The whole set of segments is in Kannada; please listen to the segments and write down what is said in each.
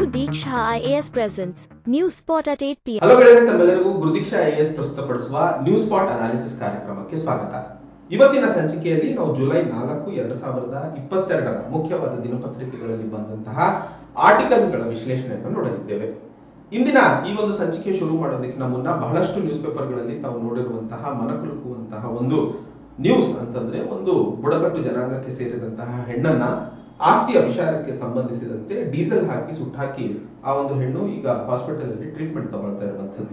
Diksha IAS presents News Spot at 8 pm. Hello ಗೆಳೆಯರೆ ತಮ್ಮೆಲ್ಲರಿಗೂ ಗುರುದೀಕ್ಷಾ ಐಎಎಸ್ ಪ್ರಸ್ತುತಪಡಿಸುವ ನ್ಯೂಸ್ ಸ್ಪಾಟ್ ಅನಾಲಿಸಿಸ್ ಕಾರ್ಯಕ್ರಮಕ್ಕೆ ಸ್ವಾಗತ ಇವತ್ತಿನ ಸಂಚಿಕೆಯಲ್ಲಿ ನಾವು ಜುಲೈ ನಾಲ್ಕು ಎರಡ್ ಸಾವಿರದ ಇಪ್ಪತ್ತೆರಡರ ಮುಖ್ಯವಾದ ದಿನಪತ್ರಿಕೆಗಳಲ್ಲಿ ಬಂದಂತಹ ಆರ್ಟಿಕಲ್ಸ್ ಗಳ ವಿಶ್ಲೇಷಣೆಯನ್ನು ನೋಡಲಿದ್ದೇವೆ ಇಂದಿನ ಈ ಒಂದು ಸಂಚಿಕೆ ಶುರು ಮಾಡೋದಕ್ಕಿಂತ ಮುನ್ನ ಬಹಳಷ್ಟು ನ್ಯೂಸ್ ಪೇಪರ್ಗಳಲ್ಲಿ ತಾವು ನೋಡಿರುವಂತಹ ಮನಕುಲುಕುವಂತಹ ಒಂದು ನ್ಯೂಸ್ ಅಂತಂದ್ರೆ ಒಂದು ಬುಡಕಟ್ಟು ಜನಾಂಗಕ್ಕೆ ಸೇರಿದಂತಹ ಹೆಣ್ಣನ್ನ ಆಸ್ತಿಯ ವಿಚಾರಕ್ಕೆ ಸಂಬಂಧಿಸಿದಂತೆ ಡೀಸೆಲ್ ಹಾಕಿ ಸುಟ್ಟಾಕಿ ಆ ಒಂದು ಹೆಣ್ಣು ಈಗ ಹಾಸ್ಪಿಟಲ್ ಅಲ್ಲಿ ಟ್ರೀಟ್ಮೆಂಟ್ ತಗೊಳ್ತಾ ಇರುವಂತದ್ದು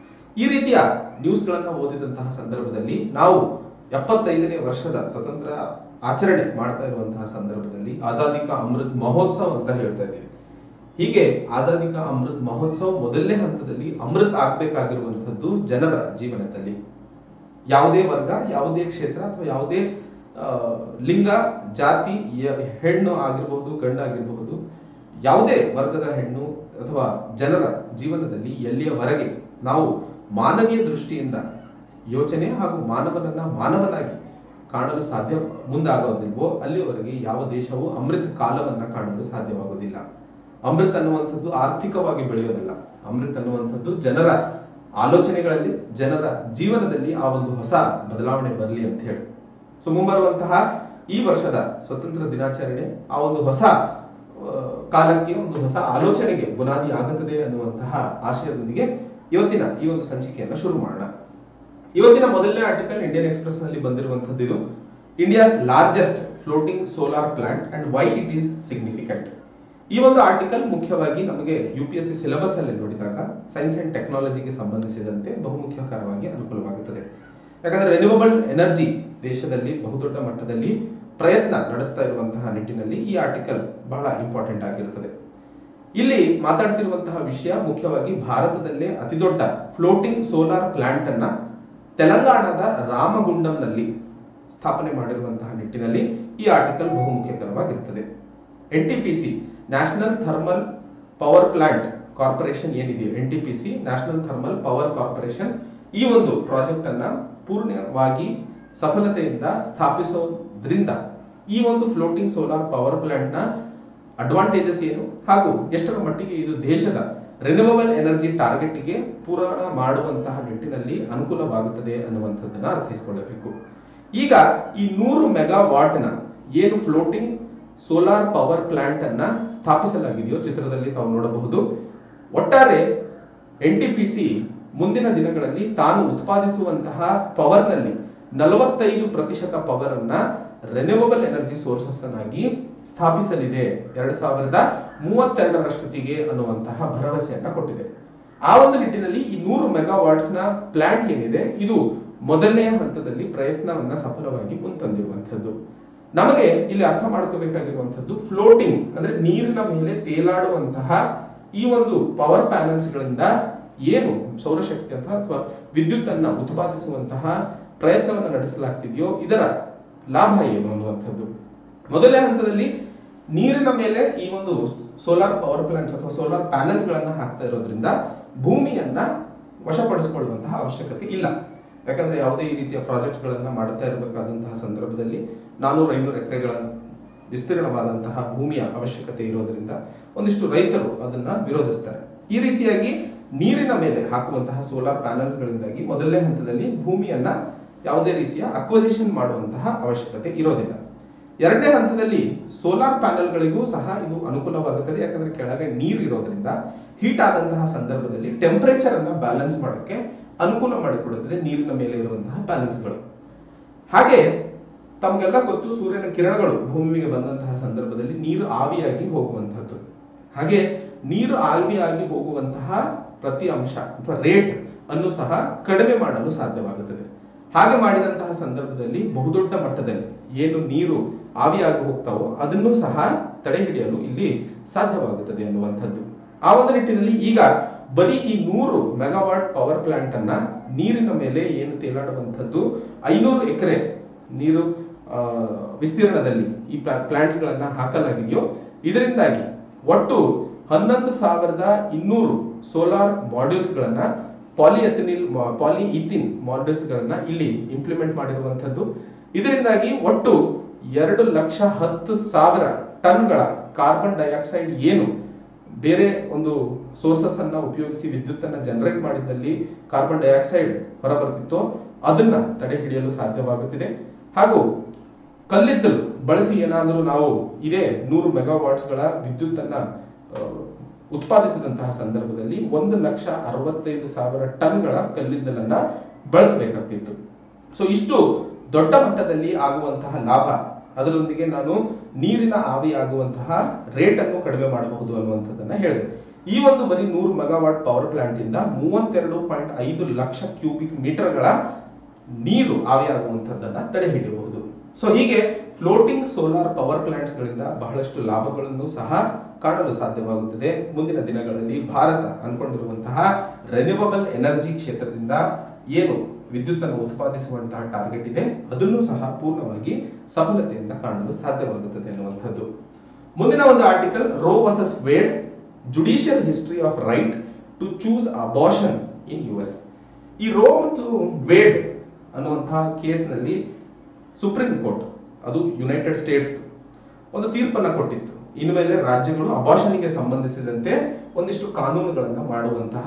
ಈ ರೀತಿಯ ನ್ಯೂಸ್ ಗಳನ್ನ ಓದಿದಂತಹ ಸಂದರ್ಭದಲ್ಲಿ ನಾವು ಎಪ್ಪತ್ತೈದನೇ ವರ್ಷದ ಸ್ವತಂತ್ರ ಆಚರಣೆ ಮಾಡ್ತಾ ಇರುವಂತಹ ಸಂದರ್ಭದಲ್ಲಿ ಆಜಾದಿ ಕಾ ಅಮೃತ್ ಮಹೋತ್ಸವ್ ಅಂತ ಹೇಳ್ತಾ ಇದ್ದೀವಿ ಹೀಗೆ ಆಜಾದಿ ಕಾ ಅಮೃತ್ ಮಹೋತ್ಸವ್ ಮೊದಲನೇ ಹಂತದಲ್ಲಿ ಅಮೃತ್ ಆಗ್ಬೇಕಾಗಿರುವಂತದ್ದು ಜನರ ಜೀವನದಲ್ಲಿ ಯಾವುದೇ ವರ್ಗ ಯಾವುದೇ ಕ್ಷೇತ್ರ ಅಥವಾ ಯಾವುದೇ ಆ, ಲಿಂಗ ಜಾತಿ ಯ- ಹೆಣ್ಣು ಆಗಿರಬಹುದು ಗಂಡಾಗಿರಬಹುದು ಯಾವುದೇ ವರ್ಗದ ಹೆಣ್ಣು ಅಥವಾ ಜನರ ಜೀವನದಲ್ಲಿ ಎಲ್ಲಿಯವರೆಗೆ ನಾವು ಮಾನವೀಯ ದೃಷ್ಟಿಯಿಂದ ಯೋಚನೆ ಹಾಗೂ ಮಾನವನನ್ನ ಮಾನವನಾಗಿ ಕಾಣಲು ಸಾಧ್ಯ ಮುಂದಾಗೋದಿಲ್ವೋ ಅಲ್ಲಿಯವರೆಗೆ ಯಾವ ದೇಶವು ಅಮೃತ ಕಾಲವನ್ನ ಕಾಣಲು ಸಾಧ್ಯವಾಗುವುದಿಲ್ಲ ಅಮೃತ್ ಅನ್ನುವಂಥದ್ದು ಆರ್ಥಿಕವಾಗಿ ಬೆಳೆಯೋದಲ್ಲ ಅಮೃತ್ ಅನ್ನುವಂಥದ್ದು ಜನರ ಆಲೋಚನೆಗಳಲ್ಲಿ ಜನರ ಜೀವನದಲ್ಲಿ ಆ ಒಂದು ಹೊಸ ಬದಲಾವಣೆ ಬರಲಿ ಅಂತ ಹೇಳಿ ಸೊ ಮುಂಬರುವಂತಹ ಈ ವರ್ಷದ ಸ್ವತಂತ್ರ ದಿನಾಚರಣೆ ಆ ಒಂದು ಹೊಸ ಆ, ಕಾಲಕ್ಕೆ ಒಂದು ಹೊಸ ಆಲೋಚನೆಗೆ ಬುನಾದಿ ಆಗುತ್ತದೆ ಅನ್ನುವಂತಹ ಆಶಯದೊಂದಿಗೆ ಇವತ್ತಿನ ಈ ಒಂದು ಸಂಚಿಕೆಯನ್ನ ಶುರು ಮಾಡೋಣ ಇವತ್ತಿನ ಮೊದಲನೇ ಆರ್ಟಿಕಲ್ ಇಂಡಿಯನ್ ಎಕ್ಸ್ಪ್ರೆಸ್ ನಲ್ಲಿ ಬಂದಿರುವಂತದ್ದು ಇದು India's largest floating solar plant and why it is significant ಈ ಒಂದು ಆರ್ಟಿಕಲ್ ಮುಖ್ಯವಾಗಿ ನಮಗೆ U P S C syllabus ಅಲ್ಲಿ ನೋಡಿದಾಗ ಸೈನ್ಸ್ ಅಂಡ್ ಟೆಕ್ನಾಲಜಿಗೆ ಸಂಬಂಧಿಸಿದಂತೆ ಬಹುಮುಖ್ಯಕರವಾಗಿ ಅನುಕೂಲವಾಗುತ್ತದೆ ಯಾಕಂದ್ರೆ ರಿನ್ಯೂವಬಲ್ ಎನರ್ಜಿ ದೇಶದಲ್ಲಿ ಬಹುದೊಡ್ಡ ಮಟ್ಟದಲ್ಲಿ ಪ್ರಯತ್ನ ನಡೆಸ್ತಾ ಇರುವಂತಹ ನಿಟ್ಟಿನಲ್ಲಿ ಈ ಆರ್ಟಿಕಲ್ ಬಹಳ ಇಂಪಾರ್ಟೆಂಟ್ ಆಗಿರುತ್ತದೆ ಇಲ್ಲಿ ಮಾತಾಡ್ತಿರುವಂತಹ ವಿಷಯ ಮುಖ್ಯವಾಗಿ ಭಾರತದಲ್ಲೇ ಅತಿದೊಡ್ಡ ಫ್ಲೋಟಿಂಗ್ ಸೋಲಾರ್ ಪ್ಲಾಂಟ್ ಅನ್ನ ತೆಲಂಗಾಣದ ರಾಮಗುಂಡಂನಲ್ಲಿ ಸ್ಥಾಪನೆ ಮಾಡಿರುವಂತಹ ನಿಟ್ಟಿನಲ್ಲಿ ಈ ಆರ್ಟಿಕಲ್ ಬಹುಮುಖ್ಯಕರವಾಗಿರುತ್ತದೆ N T P C national thermal power plant corporation ಏನಿದೆ N T P C national thermal power corporation ಈ ಒಂದು ಪ್ರಾಜೆಕ್ಟ್ ಅನ್ನ ಪೂರ್ಣವಾಗಿ ಸಫಲತೆಯಿಂದ ಸ್ಥಾಪಿಸೋದ್ರಿಂದ ಈ ಒಂದು ಫ್ಲೋಟಿಂಗ್ ಸೋಲಾರ್ ಪವರ್ ಪ್ಲಾಂಟ್ ನ ಅಡ್ವಾಂಟೇಜಸ್ ಏನು ಹಾಗೂ ಎಷ್ಟರ ಮಟ್ಟಿಗೆ ಇದು ದೇಶದ ರಿನ್ಯೂವಬಲ್ ಎನರ್ಜಿ ಟಾರ್ಗೆಟ್ಗೆ ಪೂರಣ ಮಾಡುವಂತಹ ನಿಟ್ಟಿನಲ್ಲಿ ಅನುಕೂಲವಾಗುತ್ತದೆ ಅನ್ನುವಂಥದ್ದನ್ನ ಅರ್ಥೈಸಿಕೊಳ್ಳಬೇಕು ಈಗ ಈ ನೂರು ಮೆಗಾವಾಟ್ ನ ಏನು ಫ್ಲೋಟಿಂಗ್ ಸೋಲಾರ್ ಪವರ್ ಪ್ಲಾಂಟ್ ಅನ್ನ ಸ್ಥಾಪಿಸಲಾಗಿದೆಯೋ ಚಿತ್ರದಲ್ಲಿ ತಾವು ನೋಡಬಹುದು ಒಟ್ಟಾರೆ ಎನ್ ಟಿ ಪಿ ಸಿ ಮುಂದಿನ ದಿನಗಳಲ್ಲಿ ತಾನು ಉತ್ಪಾದಿಸುವಂತಹ ಪವರ್ ನಲ್ಲಿ ನಲವತ್ತೈದು ಪ್ರತಿಶತ ಪವರ್ ಅನ್ನ ರೆನ್ಯೂವಬಲ್ ಎನರ್ಜಿ ಸೋರ್ಸಸ್ ಅನ್ನಾಗಿ ಸ್ಥಾಪಿಸಲಿದೆ ಎರಡ್ ಸಾವಿರದ ಮೂವತ್ತೆರಡರಷ್ಟೊತ್ತಿಗೆ ಅನ್ನುವಂತಹ ಭರವಸೆಯನ್ನ ಕೊಟ್ಟಿದೆ ಆ ಒಂದು ನಿಟ್ಟಿನಲ್ಲಿ ಈ ನೂರು ಮೆಗಾವಾಟ್ಸ್ ನ ಪ್ಲಾಂಟ್ ಏನಿದೆ ಇದು ಮೊದಲನೆಯ ಹಂತದಲ್ಲಿ ಪ್ರಯತ್ನವನ್ನ ಸಫಲವಾಗಿ ಮುಂತಂದಿರುವಂತದ್ದು ನಮಗೆ ಇಲ್ಲಿ ಅರ್ಥ ಮಾಡ್ಕೋಬೇಕಾಗಿರುವಂತದ್ದು ಫ್ಲೋಟಿಂಗ್ ಅಂದ್ರೆ ನೀರಿನ ಮೇಲೆ ತೇಲಾಡುವಂತಹ ಈ ಒಂದು ಪವರ್ ಪ್ಯಾನಲ್ಸ್ ಗಳಿಂದ ಏನು ಸೌರಶಕ್ತಿ ಅಂತ ಅಥವಾ ವಿದ್ಯುತ್ ಅನ್ನ ಉತ್ಪಾದಿಸುವಂತಹ ಪ್ರಯತ್ನವನ್ನು ನಡೆಸಲಾಗ್ತಿದೆಯೋ ಇದರ ಲಾಭ ಏನು ಅನ್ನುವಂಥದ್ದು ಮೊದಲನೇ ಹಂತದಲ್ಲಿ ನೀರಿನ ಮೇಲೆ ಈ ಒಂದು ಸೋಲಾರ್ ಪವರ್ ಪ್ಲಾಂಟ್ಸ್ ಅಥವಾ ಸೋಲಾರ್ ಪ್ಯಾನಲ್ಸ್ ಗಳನ್ನ ಹಾಕ್ತಾ ಇರೋದ್ರಿಂದ ಭೂಮಿಯನ್ನ ವಶಪಡಿಸಿಕೊಳ್ಳುವಂತಹ ಅವಶ್ಯಕತೆ ಇಲ್ಲ ಯಾಕಂದ್ರೆ ಯಾವುದೇ ಈ ರೀತಿಯ ಪ್ರಾಜೆಕ್ಟ್ ಗಳನ್ನ ಮಾಡ್ತಾ ಇರಬೇಕಾದಂತಹ ಸಂದರ್ಭದಲ್ಲಿ ನಾನೂರ ಐನೂರು ಎಕರೆಗಳ ವಿಸ್ತೀರ್ಣವಾದಂತಹ ಭೂಮಿಯ ಅವಶ್ಯಕತೆ ಇರೋದ್ರಿಂದ ಒಂದಿಷ್ಟು ರೈತರು ಅದನ್ನ ವಿರೋಧಿಸ್ತಾರೆ ಈ ರೀತಿಯಾಗಿ ನೀರಿನ ಮೇಲೆ ಹಾಕುವಂತಹ ಸೋಲಾರ್ ಪ್ಯಾನಲ್ಸ್ ಗಳಿಂದಾಗಿ ಮೊದಲನೇ ಹಂತದಲ್ಲಿ ಭೂಮಿಯನ್ನ ಯಾವುದೇ ರೀತಿಯ ಅಕ್ವಸಿಷನ್ ಮಾಡುವಂತಹ ಅವಶ್ಯಕತೆ ಇರೋದಿಲ್ಲ ಎರಡನೇ ಹಂತದಲ್ಲಿ ಸೋಲಾರ್ ಪ್ಯಾನಲ್ಗಳಿಗೂ ಸಹ ಇದು ಅನುಕೂಲವಾಗುತ್ತದೆ ಯಾಕಂದ್ರೆ ಕೆಳಗೆ ನೀರು ಇರೋದ್ರಿಂದ ಹೀಟ್ ಆದಂತಹ ಸಂದರ್ಭದಲ್ಲಿ ಟೆಂಪರೇಚರ್ ಅನ್ನ ಬ್ಯಾಲೆನ್ಸ್ ಮಾಡೋಕೆ ಅನುಕೂಲ ಮಾಡಿಕೊಡುತ್ತದೆ ನೀರಿನ ಮೇಲೆ ಇರುವಂತಹ ಪ್ಯಾನಲ್ಸ್ಗಳು ಹಾಗೆ ತಮಗೆಲ್ಲ ಗೊತ್ತು ಸೂರ್ಯನ ಕಿರಣಗಳು ಭೂಮಿಗೆ ಬಂದಂತಹ ಸಂದರ್ಭದಲ್ಲಿ ನೀರು ಆವಿಯಾಗಿ ಹೋಗುವಂತಹದ್ದು ಹಾಗೆ ನೀರು ಆವಿಯಾಗಿ ಹೋಗುವಂತಹ ಪ್ರತಿ ಅಂಶ ಅಥವಾ ರೇಟ್ ಅನ್ನು ಸಹ ಕಡಿಮೆ ಮಾಡಲು ಸಾಧ್ಯವಾಗುತ್ತದೆ ಹಾಗೆ ಮಾಡಿದಂತಹ ಸಂದರ್ಭದಲ್ಲಿ ಬಹುದೊಡ್ಡ ಮಟ್ಟದಲ್ಲಿ ಏನು ನೀರು ಆವಿಯಾಗಿ ಹೋಗ್ತಾವೋ ಅದನ್ನು ಸಹ ತಡೆ ಹಿಡಿಯಲು ಇಲ್ಲಿ ಸಾಧ್ಯವಾಗುತ್ತದೆ ಅನ್ನುವಂಥದ್ದು ಆ ಒಂದು ನಿಟ್ಟಿನಲ್ಲಿ ಈಗ ಬರೀ ಈ ನೂರು ಮೆಗಾವಾಟ್ ಪವರ್ ಪ್ಲಾಂಟ್ ಅನ್ನ ನೀರಿನ ಮೇಲೆ ಏನು ತೇಲಾಡುವಂಥದ್ದು ಐನೂರು ಎಕರೆ ನೀರು ಆ, ವಿಸ್ತೀರ್ಣದಲ್ಲಿ ಈ ಪ್ಲಾಂಟ್ಸ್ ಗಳನ್ನ ಹಾಕಲಾಗಿದೆಯೋ ಇದರಿಂದಾಗಿ ಒಟ್ಟು ಹನ್ನೊಂದು ಸಾವಿರದ ಇನ್ನೂರು ಸೋಲಾರ್ ಮಾಡ್ಯೂಲ್ಸ್ ಗಳನ್ನ ಪಾಲಿಎಥಿನಿಲ್ ಪಾಲಿ ಇಥಿನ್ ಮಾಡ್ಯೂಲ್ಸ್ ಗಳನ್ನ ಇಲ್ಲಿ ಇಂಪ್ಲಿಮೆಂಟ್ ಮಾಡಿರುವಂತದ್ದು ಇದರಿಂದಾಗಿ ಒಟ್ಟು ಎರಡು ಲಕ್ಷ ಹತ್ತು ಸಾವಿರ ಟನ್ಗಳ ಕಾರ್ಬನ್ ಡೈಆಕ್ಸೈಡ್ ಏನು ಬೇರೆ ಒಂದು ಸೋರ್ಸಸ್ ಅನ್ನ ಉಪಯೋಗಿಸಿ ವಿದ್ಯುತ್ ಅನ್ನ ಜನರೇಟ್ ಮಾಡಿದಲ್ಲಿ ಕಾರ್ಬನ್ ಡೈಆಕ್ಸೈಡ್ ಹೊರಬರ್ತಿತ್ತೋ ಅದನ್ನ ತಡೆ ಹಿಡಿಯಲು ಸಾಧ್ಯವಾಗುತ್ತಿದೆ ಹಾಗೂ ಕಲ್ಲಿದ್ದಲು ಬಳಸಿ ಏನಾದರೂ ನಾವು ಇದೇ ನೂರು ಮೆಗಾವಾಟ್ಸ್ಗಳ ವಿದ್ಯುತ್ ಅನ್ನ ಆ, ಉತ್ಪಾದಿಸಿದಂತಹ ಸಂದರ್ಭದಲ್ಲಿ ಒಂದು ಲಕ್ಷ ಅರವತ್ತೈದು ಸಾವಿರ ಟನ್ಗಳ ಕಲ್ಲಿದ್ದಲನ್ನ ಬಳಸಬೇಕಾಗ್ತಿತ್ತು ಸೊ ಇಷ್ಟು ದೊಡ್ಡ ಮಟ್ಟದಲ್ಲಿ ಆಗುವಂತಹ ಲಾಭ ಅದರೊಂದಿಗೆ ನಾನು ನೀರಿನ ಆವಿಯಾಗುವಂತಹ ರೇಟ್ ಅನ್ನು ಕಡಿಮೆ ಮಾಡಬಹುದು ಅನ್ನುವಂಥದ್ದನ್ನ ಹೇಳಿದೆ ಈ ಒಂದು ಬರೀ ನೂರು ಮೆಗಾವಾಟ್ ಪವರ್ ಪ್ಲಾಂಟ್ ಇಂದ ಮೂವತ್ತೆರಡು ಪಾಯಿಂಟ್ ಐದು ಲಕ್ಷ ಕ್ಯೂಬಿಕ್ ಮೀಟರ್ಗಳ ನೀರು ಆವಿಯಾಗುವಂಥದ್ದನ್ನ ತಡೆ ಹಿಡಿಯಬಹುದು ಸೊ ಹೀಗೆ ಫ್ಲೋಟಿಂಗ್ ಸೋಲಾರ್ ಪವರ್ ಪ್ಲಾಂಟ್ಸ್ ಗಳಿಂದ ಬಹಳಷ್ಟು ಲಾಭಗಳನ್ನು ಸಹ ಕಾಣಲು ಸಾಧ್ಯವಾಗುತ್ತದೆ ಮುಂದಿನ ದಿನಗಳಲ್ಲಿ ಭಾರತ ಅನ್ಕೊಂಡಿರುವಂತಹ ರೆನ್ಯೂವಬಲ್ ಎನರ್ಜಿ ಕ್ಷೇತ್ರದಿಂದ ಏನು ವಿದ್ಯುತ್ ಅನ್ನು ಉತ್ಪಾದಿಸುವಂತಹ ಟಾರ್ಗೆಟ್ ಇದೆ ಅದನ್ನು ಸಹ ಪೂರ್ಣವಾಗಿ ಸಫಲತೆಯಿಂದ ಕಾಣಲು ಸಾಧ್ಯವಾಗುತ್ತದೆ ಅನ್ನುವಂಥದ್ದು ಮುಂದಿನ ಒಂದು article Roe versus Wade judicial history of right to choose abortion in U S ಈ ರೋ ಮತ್ತು ವೇಡ್ ಅನ್ನುವಂತಹ ಕೇಸ್ನಲ್ಲಿ ಸುಪ್ರೀಂ ಕೋರ್ಟ್ ಅದು ಯುನೈಟೆಡ್ ಸ್ಟೇಟ್ಸ್ ಒಂದು ತೀರ್ಪನ್ನ ಕೊಟ್ಟಿತ್ತು ಇನ್ಮೇಲೆ ರಾಜ್ಯಗಳು ಅಬಾರ್ಷನ್ಗೆ ಸಂಬಂಧಿಸಿದಂತೆ ಒಂದಿಷ್ಟು ಕಾನೂನುಗಳನ್ನ ಮಾಡುವಂತಹ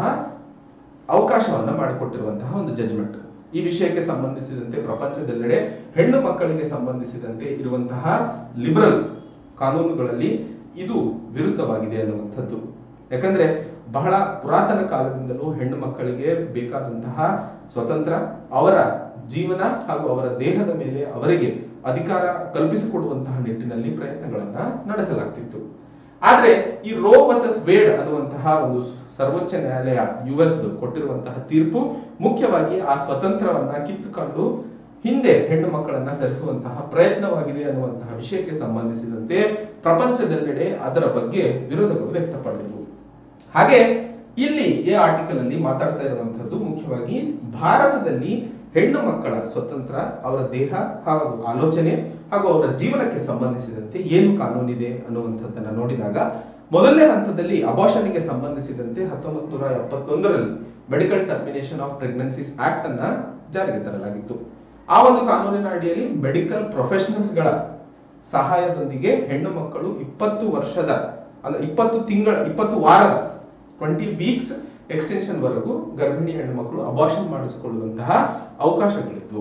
ಅವಕಾಶವನ್ನ ಮಾಡಿಕೊಟ್ಟಿರುವಂತಹ ಒಂದು ಜಜ್ಮೆಂಟ್ ಈ ವಿಷಯಕ್ಕೆ ಸಂಬಂಧಿಸಿದಂತೆ ಪ್ರಪಂಚದೆಲ್ಲೆಡೆ ಹೆಣ್ಣು ಮಕ್ಕಳಿಗೆ ಸಂಬಂಧಿಸಿದಂತೆ ಇರುವಂತಹ ಲಿಬರಲ್ ಕಾನೂನುಗಳಲ್ಲಿ ಇದು ವಿರುದ್ಧವಾಗಿದೆ ಅನ್ನುವಂಥದ್ದು ಯಾಕಂದ್ರೆ ಬಹಳ ಪುರಾತನ ಕಾಲದಿಂದಲೂ ಹೆಣ್ಣು ಮಕ್ಕಳಿಗೆ ಬೇಕಾದಂತಹ ಸ್ವತಂತ್ರ ಅವರ ಜೀವನ ಹಾಗೂ ಅವರ ದೇಹದ ಮೇಲೆ ಅವರಿಗೆ ಅಧಿಕಾರ ಕಲ್ಪಿಸಿಕೊಡುವಂತಹ ನಿಟ್ಟಿನಲ್ಲಿ ಪ್ರಯತ್ನಗಳನ್ನ ನಡೆಸಲಾಗ್ತಿತ್ತು ಆದ್ರೆ ಈ ರೋ ವರ್ಸಸ್ ವೇಡ್ ಅನ್ನುವಂತಹ ಒಂದು ಸರ್ವೋಚ್ಚ ನ್ಯಾಯಾಲಯ ಯು ಎಸ್ ಕೊಟ್ಟಿರುವಂತಹ ತೀರ್ಪು ಮುಖ್ಯವಾಗಿ ಆ ಸ್ವತಂತ್ರವನ್ನ ಕಿತ್ತುಕೊಂಡು ಹಿಂದೆ ಹೆಣ್ಣು ಮಕ್ಕಳನ್ನ ಸರಿಸುವಂತಹ ಪ್ರಯತ್ನವಾಗಿದೆ ಅನ್ನುವಂತಹ ವಿಷಯಕ್ಕೆ ಸಂಬಂಧಿಸಿದಂತೆ ಪ್ರಪಂಚದೆಲ್ಲೆಡೆ ಅದರ ಬಗ್ಗೆ ವಿರೋಧಗಳು ವ್ಯಕ್ತಪಡಿದವು ಹಾಗೆ ಇಲ್ಲಿ ಈ ಆರ್ಟಿಕಲ್ ಅಲ್ಲಿ ಮಾತಾಡ್ತಾ ಇರುವಂತಹದ್ದು ಮುಖ್ಯವಾಗಿ ಭಾರತದಲ್ಲಿ ಹೆಣ್ಣು ಮಕ್ಕಳ ಸ್ವತಂತ್ರ ಅವರ ದೇಹ ಹಾಗೂ ಆಲೋಚನೆ ಹಾಗೂ ಅವರ ಜೀವನಕ್ಕೆ ಸಂಬಂಧಿಸಿದಂತೆ ಏನು ಕಾನೂನಿದೆ ಅನ್ನುವಂಥದ್ದನ್ನ ನೋಡಿದಾಗ ಮೊದಲನೇ ಹಂತದಲ್ಲಿ ಅಬಾಷನ್ಗೆ ಸಂಬಂಧಿಸಿದಂತೆ ಹತ್ತೊಂಬತ್ತು ನೂರ ಎಪ್ಪತ್ತೊಂದರಲ್ಲಿ medical termination of pregnancies act ಅನ್ನ ಜಾರಿಗೆ ತರಲಾಗಿತ್ತು ಆ ಒಂದು ಕಾನೂನಿನ ಅಡಿಯಲ್ಲಿ ಮೆಡಿಕಲ್ ಪ್ರೊಫೆಷನಲ್ಸ್ ಗಳ ಸಹಾಯದೊಂದಿಗೆ ಹೆಣ್ಣು ಮಕ್ಕಳು ಇಪ್ಪತ್ತು ವರ್ಷದ ಅಂದ್ರೆ ಇಪ್ಪತ್ತು ತಿಂಗಳ ಇಪ್ಪತ್ತು ವಾರದ ಟ್ವೆಂಟಿ ವೀಕ್ಸ್ ಎಕ್ಸ್ಟೆನ್ಷನ್ ವರೆಗೂ ಗರ್ಭಿಣಿ ಹೆಣ್ಣು ಮಕ್ಕಳು ಅಬಾರ್ಷನ್ ಮಾಡಿಸಿಕೊಳ್ಳುವಂತಹ ಅವಕಾಶಗಳಿದ್ವು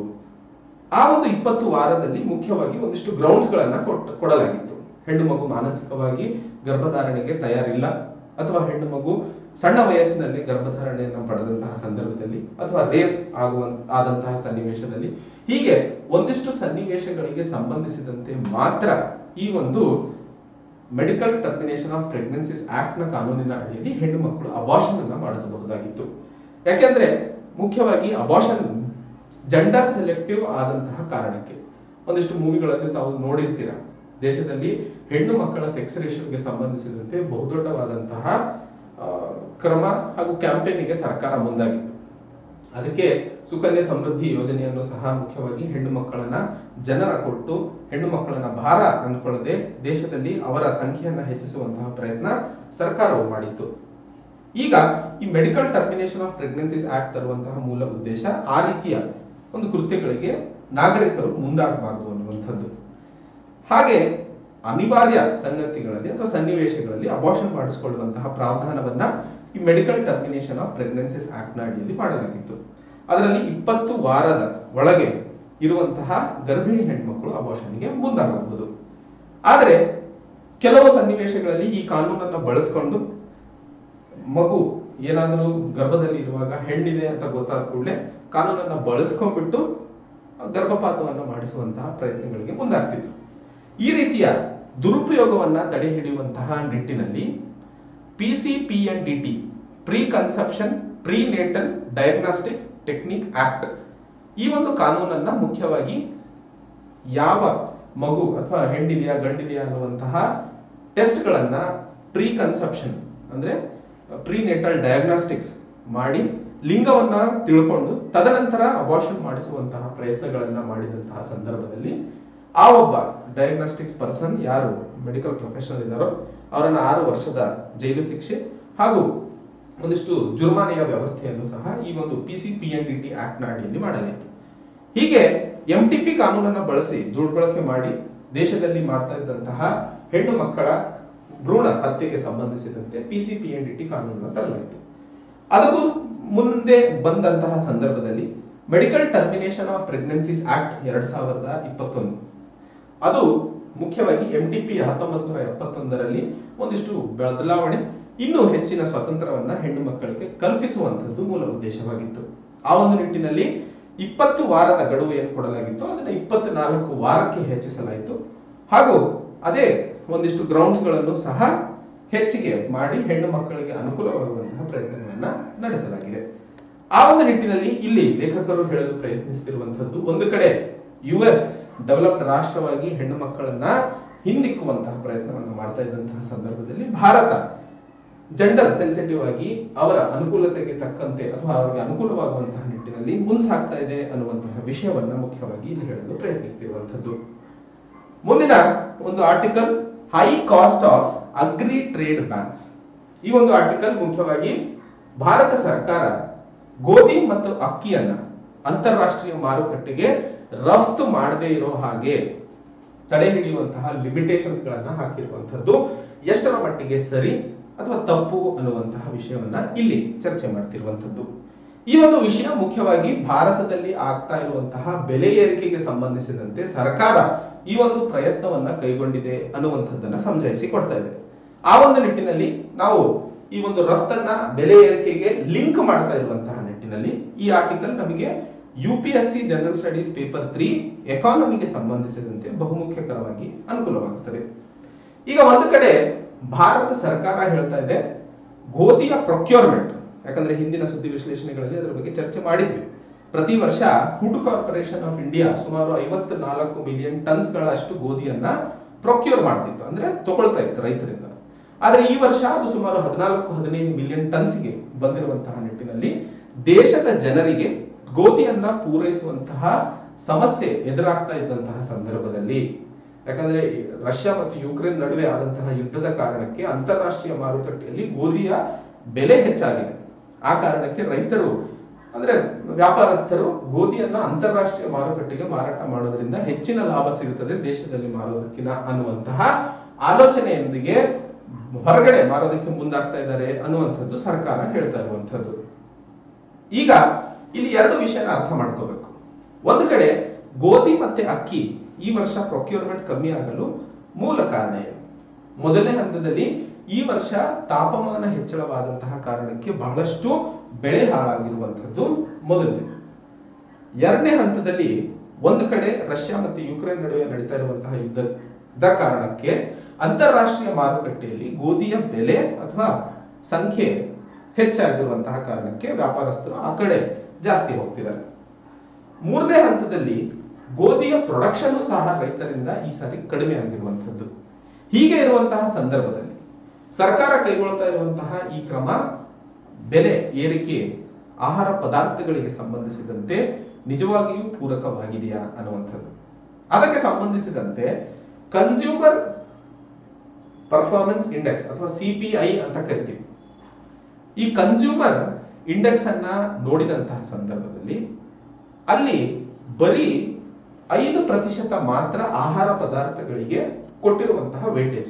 ಆ ಒಂದು ಇಪ್ಪತ್ತು ವಾರದಲ್ಲಿ ಮುಖ್ಯವಾಗಿ ಒಂದಿಷ್ಟು ಗ್ರೌಂಡ್ಸ್ ಗಳನ್ನ ಕೊಟ್- ಕೊಡಲಾಗಿತ್ತು ಹೆಣ್ಣು ಮಗು ಮಾನಸಿಕವಾಗಿ ಗರ್ಭಧಾರಣೆಗೆ ತಯಾರಿಲ್ಲ ಅಥವಾ ಹೆಣ್ಣು ಮಗು ಸಣ್ಣ ವಯಸ್ಸಿನಲ್ಲಿ ಗರ್ಭಧಾರಣೆಯನ್ನು ಪಡೆದಂತಹ ಸಂದರ್ಭದಲ್ಲಿ ಅಥವಾ ರೇಪ್ ಆಗುವ ಆದಂತಹ ಸನ್ನಿವೇಶದಲ್ಲಿ ಹೀಗೆ ಒಂದಿಷ್ಟು ಸನ್ನಿವೇಶಗಳಿಗೆ ಸಂಬಂಧಿಸಿದಂತೆ ಮಾತ್ರ ಈ ಒಂದು medical termination of pregnancies act ನ ಕಾನೂನಿನ ಅಡಿಯಲ್ಲಿ ಹೆಣ್ಣು ಮಕ್ಕಳು ಅಬಾರ್ಷನ್ ಅನ್ನ ಮಾಡಿಸಬಹುದಾಗಿತ್ತು ಯಾಕೆಂದ್ರೆ ಮುಖ್ಯವಾಗಿ ಅಬಾರ್ಷನ್ ಜೆಂಡರ್ ಸೆಲೆಕ್ಟಿವ್ ಆದಂತಹ ಕಾರಣಕ್ಕೆ ಒಂದಿಷ್ಟು ಮೂವಿಗಳಲ್ಲಿ ತಾವು ನೋಡಿರ್ತೀರ ದೇಶದಲ್ಲಿ ಹೆಣ್ಣು ಮಕ್ಕಳ ಸೆಕ್ಸ್ ರೇಷಿಯೋಗೆ ಸಂಬಂಧಿಸಿದಂತೆ ಬಹುದೊಡ್ಡವಾದಂತಹ ಆ, ಕ್ರಮ ಹಾಗೂ ಕ್ಯಾಂಪೇನಿಗೆ ಸರ್ಕಾರ ಮುಂದಾಗಿತ್ತು ಅದಕ್ಕೆ ಸುಕನ್ಯಾ ಸಮೃದ್ಧಿ ಯೋಜನೆಯನ್ನು ಸಹ ಮುಖ್ಯವಾಗಿ ಹೆಣ್ಣು ಮಕ್ಕಳನ್ನ ಜನರ ಕೊಟ್ಟು ಹೆಣ್ಣು ಮಕ್ಕಳನ್ನ ಭಾರ ಅನ್ಕೊಳ್ಳದೆ ದೇಶದಲ್ಲಿ ಅವರ ಸಂಖ್ಯೆಯನ್ನ ಹೆಚ್ಚಿಸುವಂತಹ ಪ್ರಯತ್ನ ಸರ್ಕಾರವು ಮಾಡಿತ್ತು ಈಗ ಈ medical termination of pregnancies act ತರುವಂತಹ ಮೂಲ ಉದ್ದೇಶ ಆ ರೀತಿಯ ಒಂದು ಕೃತ್ಯಗಳಿಗೆ ನಾಗರಿಕರು ಮುಂದಾಗಬಾರದು ಅನ್ನುವಂಥದ್ದು ಹಾಗೆ ಅನಿವಾರ್ಯ ಸಂಗತಿಗಳಲ್ಲಿ ಅಥವಾ ಸನ್ನಿವೇಶಗಳಲ್ಲಿ ಅಬಾರ್ಷನ್ ಮಾಡಿಸಿಕೊಳ್ಳುವಂತಹ ಪ್ರಾವಧಾನವನ್ನ ಈ medical termination of pregnancies act ನ ಅಡಿಯಲ್ಲಿ ಮಾಡಲಾಗಿತ್ತು ಅದರಲ್ಲಿ ಇಪ್ಪತ್ತು ವಾರದ ಒಳಗೆ ಇರುವಂತಹ ಗರ್ಭಿಣಿ ಹೆಣ್ಮಕ್ಳು ಅಬಾರ್ಷನ್ಗೆ ಮುಂದಾಗಬಹುದು ಆದರೆ ಕೆಲವು ಸನ್ನಿವೇಶಗಳಲ್ಲಿ ಈ ಕಾನೂನನ್ನ ಬಳಸ್ಕೊಂಡು ಮಗು ಏನಾದರೂ ಗರ್ಭದಲ್ಲಿ ಇರುವಾಗ ಹೆಣ್ಣಿದೆ ಅಂತ ಗೊತ್ತಾದ ಕೂಡಲೇ ಕಾನೂನನ್ನ ಬಳಸ್ಕೊಂಡ್ಬಿಟ್ಟು ಗರ್ಭಪಾತವನ್ನ ಮಾಡಿಸುವಂತಹ ಪ್ರಯತ್ನಗಳಿಗೆ ಮುಂದಾಗ್ತಿದ್ರು ಈ ರೀತಿಯ ದುರುಪಯೋಗವನ್ನ ತಡೆ ಹಿಡಿಯುವಂತಹ ನಿಟ್ಟಿನಲ್ಲಿ P C P N D T pre conception pre natal diagnostic technique act ಈ ಒಂದು ಕಾನೂನನ್ನ ಮುಖ್ಯವಾಗಿ ಯಾವ ಮಗು ಅಥವಾ ಹೆಣ್ಣಿದೆಯಾ ಗಂಡಿದೆಯಾ ಅನ್ನುವಂತಹ ಟೆಸ್ಟ್ಗಳನ್ನ ಪ್ರೀ ಕನ್ಸೆಪ್ಷನ್ ಅಂದ್ರೆ ಪ್ರೀ ನೇಟಲ್ ಡಯಾಗ್ನಾಸ್ಟಿಕ್ಸ್ ಮಾಡಿ ಲಿಂಗವನ್ನ ತಿಳ್ಕೊಂಡು ತದನಂತರ ಅಬಾರ್ಷನ್ ಮಾಡಿಸುವಂತಹ ಪ್ರಯತ್ನಗಳನ್ನ ಮಾಡಿದಂತಹ ಸಂದರ್ಭದಲ್ಲಿ ಆ ಒಬ್ಬ ಡಯಾಗ್ನಾಸ್ಟಿಕ್ಸ್ ಪರ್ಸನ್ ಯಾರು ಮೆಡಿಕಲ್ ಪ್ರೊಫೆಷನಲ್ ಇದ್ದಾರೋ ಅವರನ್ನ ಆರು ವರ್ಷದ ಜೈಲು ಶಿಕ್ಷೆ ಹಾಗೂ ಒಂದಿಷ್ಟು ಜುರ್ಮಾನೆಯ ವ್ಯವಸ್ಥೆಯನ್ನು ಸಹ ಈ ಒಂದು P C P N D T act ನ ಅಡಿಯಲ್ಲಿ ಮಾಡಲಾಯಿತು ಹೀಗೆ ಎಂ ಟಿ ಪಿ ಕಾನೂನನ್ನ ಬಳಸಿ ದುರ್ಬಳಕೆ ಮಾಡಿ ದೇಶದಲ್ಲಿ ಮಾಡ್ತಾ ಇದ್ದಂತಹ ಹೆಣ್ಣು ಮಕ್ಕಳ ಭ್ರೂಣ ಹತ್ಯೆಗೆ ಸಂಬಂಧಿಸಿದಂತೆ ಪಿಸಿಪಿಎನ್ಡಿಟಿ ಕಾನೂನನ್ನು ತರಲಾಯಿತು ಅದಕ್ಕೂ ಮುಂದೆ ಬಂದಂತಹ ಸಂದರ್ಭದಲ್ಲಿ medical termination of pregnancies act ಎರಡ್ ಸಾವಿರದ ಇಪ್ಪತ್ತೊಂದು ಅದು ಮುಖ್ಯವಾಗಿ ಎಂ ಟಿ ಪಿ ಹತ್ತೊಂಬತ್ತು ನೂರ ಎಪ್ಪತ್ತೊಂದರಲ್ಲಿ ಒಂದಿಷ್ಟು ಬದಲಾವಣೆ ಇನ್ನೂ ಹೆಚ್ಚಿನ ಸ್ವಾತಂತ್ರ್ಯವನ್ನ ಹೆಣ್ಣು ಮಕ್ಕಳಿಗೆ ಕಲ್ಪಿಸುವಂತದ್ದು ಮೂಲ ಉದ್ದೇಶವಾಗಿತ್ತು ಆ ಒಂದು ನಿಟ್ಟಿನಲ್ಲಿ ಇಪ್ಪತ್ತು ವಾರದ ಗಡುವು ಏನು ಕೊಡಲಾಗಿತ್ತು ಅದನ್ನ ಇಪ್ಪತ್ನಾಲ್ಕು ವಾರಕ್ಕೆ ಹೆಚ್ಚಿಸಲಾಯಿತು ಹಾಗೂ ಅದೇ ಒಂದಿಷ್ಟು ಗ್ರೌಂಡ್ಸ್ ಗಳನ್ನು ಸಹ ಹೆಚ್ಚಿಗೆ ಮಾಡಿ ಹೆಣ್ಣು ಮಕ್ಕಳಿಗೆ ಅನುಕೂಲವಾಗುವಂತಹ ಪ್ರಯತ್ನಗಳನ್ನ ನಡೆಸಲಾಗಿದೆ ಆ ಒಂದು ನಿಟ್ಟಿನಲ್ಲಿ ಇಲ್ಲಿ ಲೇಖಕರು ಹೇಳಲು ಪ್ರಯತ್ನಿಸುತ್ತಿರುವಂತದ್ದು ಒಂದು ಕಡೆ ಯು ಎಸ್ ಡೆವಲಪ್ಡ್ ರಾಷ್ಟ್ರವಾಗಿ ಹೆಣ್ಣು ಮಕ್ಕಳನ್ನ ಹಿಂದಿಕ್ಕುವಂತಹ ಪ್ರಯತ್ನವನ್ನು ಮಾಡ್ತಾ ಇದ್ದಂತಹ ಸಂದರ್ಭದಲ್ಲಿ ಭಾರತ ಜೆಂಡರ್ ಸೆನ್ಸಿಟಿವ್ ಆಗಿ ಅವರ ಅನುಕೂಲತೆಗೆ ತಕ್ಕಂತೆ ಅಥವಾ ಅವರಿಗೆ ಅನುಕೂಲವಾಗುವಂತಹ ನಿಟ್ಟಿನಲ್ಲಿ ಮುನ್ಸಾಗ್ತಾ ಇದೆ ಅನ್ನುವಂತಹ ವಿಷಯವನ್ನ ಮುಖ್ಯವಾಗಿ ಇಲ್ಲಿ ಹೇಳಲು ಪ್ರಯತ್ನಿಸ್ತಿರುವಂತದ್ದು ಮುಂದಿನ ಒಂದು article high cost of agri trade bans ಈ ಒಂದು ಆರ್ಟಿಕಲ್ ಮುಖ್ಯವಾಗಿ ಭಾರತ ಸರ್ಕಾರ ಗೋಧಿ ಮತ್ತು ಅಕ್ಕಿಯನ್ನ ಅಂತಾರಾಷ್ಟ್ರೀಯ ಮಾರುಕಟ್ಟೆಗೆ ರಫ್ತು ಮಾಡದೇ ಇರೋ ಹಾಗೆ ತಡೆ ಹಿಡಿಯುವಂತಹ ಲಿಮಿಟೇಷನ್ಸ್ ಗಳನ್ನ ಹಾಕಿರುವಂತದ್ದು ಎಷ್ಟರ ಮಟ್ಟಿಗೆ ಸರಿ ಅಥವಾ ತಪ್ಪು ಅನ್ನುವಂತಹ ವಿಷಯವನ್ನ ಇಲ್ಲಿ ಚರ್ಚೆ ಮಾಡ್ತಿರುವಂತದ್ದು ಈ ಒಂದು ವಿಷಯ ಮುಖ್ಯವಾಗಿ ಭಾರತದಲ್ಲಿ ಆಗ್ತಾ ಇರುವಂತಹ ಬೆಲೆ ಏರಿಕೆಗೆ ಸಂಬಂಧಿಸಿದಂತೆ ಸರ್ಕಾರ ಈ ಒಂದು ಪ್ರಯತ್ನವನ್ನ ಕೈಗೊಂಡಿದೆ ಅನ್ನುವಂಥದ್ದನ್ನ ಸಮಜಾಯಿಸಿ ಕೊಡ್ತಾ ಇದೆ ಆ ಒಂದು ನಿಟ್ಟಿನಲ್ಲಿ ನಾವು ಈ ಒಂದು ರಫ್ತನ್ನ ಬೆಲೆ ಏರಿಕೆಗೆ ಲಿಂಕ್ ಮಾಡ್ತಾ ಇರುವಂತಹ ನಿಟ್ಟಿನಲ್ಲಿ ಈ ಆರ್ಟಿಕಲ್ ನಮಗೆ U P S C general studies paper three ಎಕಾನಮಿಗೆ ಸಂಬಂಧಿಸಿದಂತೆ ಬಹುಮುಖ್ಯಕರವಾಗಿ ಅನುಕೂಲವಾಗುತ್ತದೆ ಈಗ ಒಂದು ಕಡೆ ಭಾರತ ಸರ್ಕಾರ ಹೇಳ್ತಾ ಇದೆ ಗೋಧಿಯ ಪ್ರೊಕ್ಯೂರ್ಮೆಂಟ್ ಯಾಕಂದ್ರೆ ಹಿಂದಿನ ಸುದ್ದಿ ವಿಶ್ಲೇಷಣೆಗಳಲ್ಲಿ ಅದರ ಬಗ್ಗೆ ಚರ್ಚೆ ಮಾಡಿದ್ವಿ ಪ್ರತಿ ವರ್ಷ ಫುಡ್ ಕಾರ್ಪೊರೇಷನ್ ಆಫ್ ಇಂಡಿಯಾ ಸುಮಾರು ಐವತ್ತು ನಾಲ್ಕು ಮಿಲಿಯನ್ ಟನ್ಸ್ ಗಳಷ್ಟು ಗೋಧಿಯನ್ನ ಪ್ರೊಕ್ಯೂರ್ ಮಾಡ್ತಿತ್ತು ಅಂದ್ರೆ ತಗೊಳ್ತಾ ಇತ್ತು ರೈತರಿಂದ ಆದ್ರೆ ಈ ವರ್ಷ ಅದು ಸುಮಾರು ಹದಿನಾಲ್ಕು ಹದಿನೈದು ಮಿಲಿಯನ್ ಟನ್ಸ್ಗೆ ಬಂದಿರುವಂತಹ ನಿಟ್ಟಿನಲ್ಲಿ ದೇಶದ ಜನರಿಗೆ ಗೋಧಿಯನ್ನ ಪೂರೈಸುವಂತಹ ಸಮಸ್ಯೆ ಎದುರಾಗ್ತಾ ಇದ್ದಂತಹ ಸಂದರ್ಭದಲ್ಲಿ ಯಾಕಂದ್ರೆ ಈ ರಷ್ಯಾ ಮತ್ತು ಯುಕ್ರೇನ್ ನಡುವೆ ಆದಂತಹ ಯುದ್ಧದ ಕಾರಣಕ್ಕೆ ಅಂತಾರಾಷ್ಟ್ರೀಯ ಮಾರುಕಟ್ಟೆಯಲ್ಲಿ ಗೋಧಿಯ ಬೆಲೆ ಹೆಚ್ಚಾಗಿದೆ ಆ ಕಾರಣಕ್ಕೆ ರೈತರು ಅಂದ್ರೆ ವ್ಯಾಪಾರಸ್ಥರು ಗೋಧಿಯನ್ನ ಅಂತಾರಾಷ್ಟ್ರೀಯ ಮಾರುಕಟ್ಟೆಗೆ ಮಾರಾಟ ಮಾಡೋದ್ರಿಂದ ಹೆಚ್ಚಿನ ಲಾಭ ಸಿಗುತ್ತದೆ ದೇಶದಲ್ಲಿ ಮಾರೋದಕ್ಕಿನ ಅನ್ನುವಂತಹ ಆಲೋಚನೆಯೊಂದಿಗೆ ಹೊರಗಡೆ ಮಾರೋದಕ್ಕೆ ಮುಂದಾಗ್ತಾ ಇದ್ದಾರೆ ಅನ್ನುವಂಥದ್ದು ಸರ್ಕಾರ ಹೇಳ್ತಾ ಇರುವಂತದ್ದು ಈಗ ಇಲ್ಲಿ ಎರಡು ವಿಷಯನ ಅರ್ಥ ಮಾಡ್ಕೋಬೇಕು ಒಂದು ಕಡೆ ಗೋಧಿ ಮತ್ತೆ ಅಕ್ಕಿ ಈ ವರ್ಷ ಪ್ರೊಕ್ಯೂರ್ಮೆಂಟ್ ಕಮ್ಮಿ ಆಗಲು ಮೂಲ ಕಾರಣ ಏನು ಮೊದಲನೇ ಹಂತದಲ್ಲಿ ಈ ವರ್ಷ ತಾಪಮಾನ ಹೆಚ್ಚಳವಾದಂತಹ ಕಾರಣಕ್ಕೆ ಬಹಳಷ್ಟು ಬೆಳೆ ಹಾಳಾಗಿರುವಂತದ್ದು ಮೊದಲನೇ ಎರಡನೇ ಹಂತದಲ್ಲಿ ಒಂದು ಕಡೆ ರಷ್ಯಾ ಮತ್ತು ಯುಕ್ರೇನ್ ನಡುವೆ ನಡೀತಾ ಇರುವಂತಹ ಯುದ್ಧದ ಕಾರಣಕ್ಕೆ ಅಂತಾರಾಷ್ಟ್ರೀಯ ಮಾರುಕಟ್ಟೆಯಲ್ಲಿ ಗೋಧಿಯ ಬೆಲೆ ಅಥವಾ ಸಂಖ್ಯೆ ಹೆಚ್ಚಾಗಿರುವಂತಹ ಕಾರಣಕ್ಕೆ ವ್ಯಾಪಾರಸ್ಥರು ಆ ಕಡೆ ಜಾಸ್ತಿ ಹೋಗ್ತಿದ್ದಾರೆ ಮೂರನೇ ಹಂತದಲ್ಲಿ ಗೋಧಿಯ ಪ್ರೊಡಕ್ಷನ್ ಸಹ ರೈತರಿಂದ ಈ ಸಾರಿ ಕಡಿಮೆ ಆಗಿರುವಂತದ್ದು ಹೀಗೆ ಇರುವಂತಹ ಸಂದರ್ಭದಲ್ಲಿ ಸರ್ಕಾರ ಕೈಗೊಳ್ತಾ ಇರುವಂತಹ ಈ ಕ್ರಮ ಬೆಲೆ ಏರಿಕೆ ಆಹಾರ ಪದಾರ್ಥಗಳಿಗೆ ಸಂಬಂಧಿಸಿದಂತೆ ನಿಜವಾಗಿಯೂ ಪೂರಕವಾಗಿದೆಯಾ ಅನ್ನುವಂಥದ್ದು ಅದಕ್ಕೆ ಸಂಬಂಧಿಸಿದಂತೆ ಕನ್ಸ್ಯೂಮರ್ ಪರ್ಫಾರ್ಮೆನ್ಸ್ ಇಂಡೆಕ್ಸ್ ಅಥವಾ ಸಿಪಿಐ ಅಂತ ಕರಿತೀವಿ ಈ ಕನ್ಸ್ಯೂಮರ್ ಇಂಡೆಕ್ಸ್ ಅನ್ನ ನೋಡಿದಂತಹ ಸಂದರ್ಭದಲ್ಲಿ ಅಲ್ಲಿ ಬರೀ ಐದು ಪ್ರತಿಶತ ಮಾತ್ರ ಆಹಾರ ಪದಾರ್ಥಗಳಿಗೆ ಕೊಟ್ಟಿರುವಂತಹ ವೇಟೇಜ್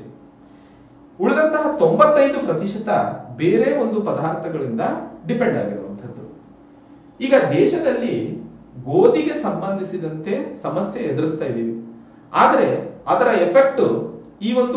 ಉಳಿದಂತಹ ತೊಂಬತ್ತೈದು ಪ್ರತಿಶತ ಬೇರೆ ಒಂದು ಪದಾರ್ಥಗಳಿಂದ ಡಿಪೆಂಡ್ ಆಗಿರುವಂತದ್ದು ಈಗ ದೇಶದಲ್ಲಿ ಗೋಧಿಗೆ ಸಂಬಂಧಿಸಿದಂತೆ ಸಮಸ್ಯೆ ಎದುರಿಸ್ತಾ ಇದ್ದೀವಿ ಆದ್ರೆ ಅದರ ಎಫೆಕ್ಟ್ ಈ ಒಂದು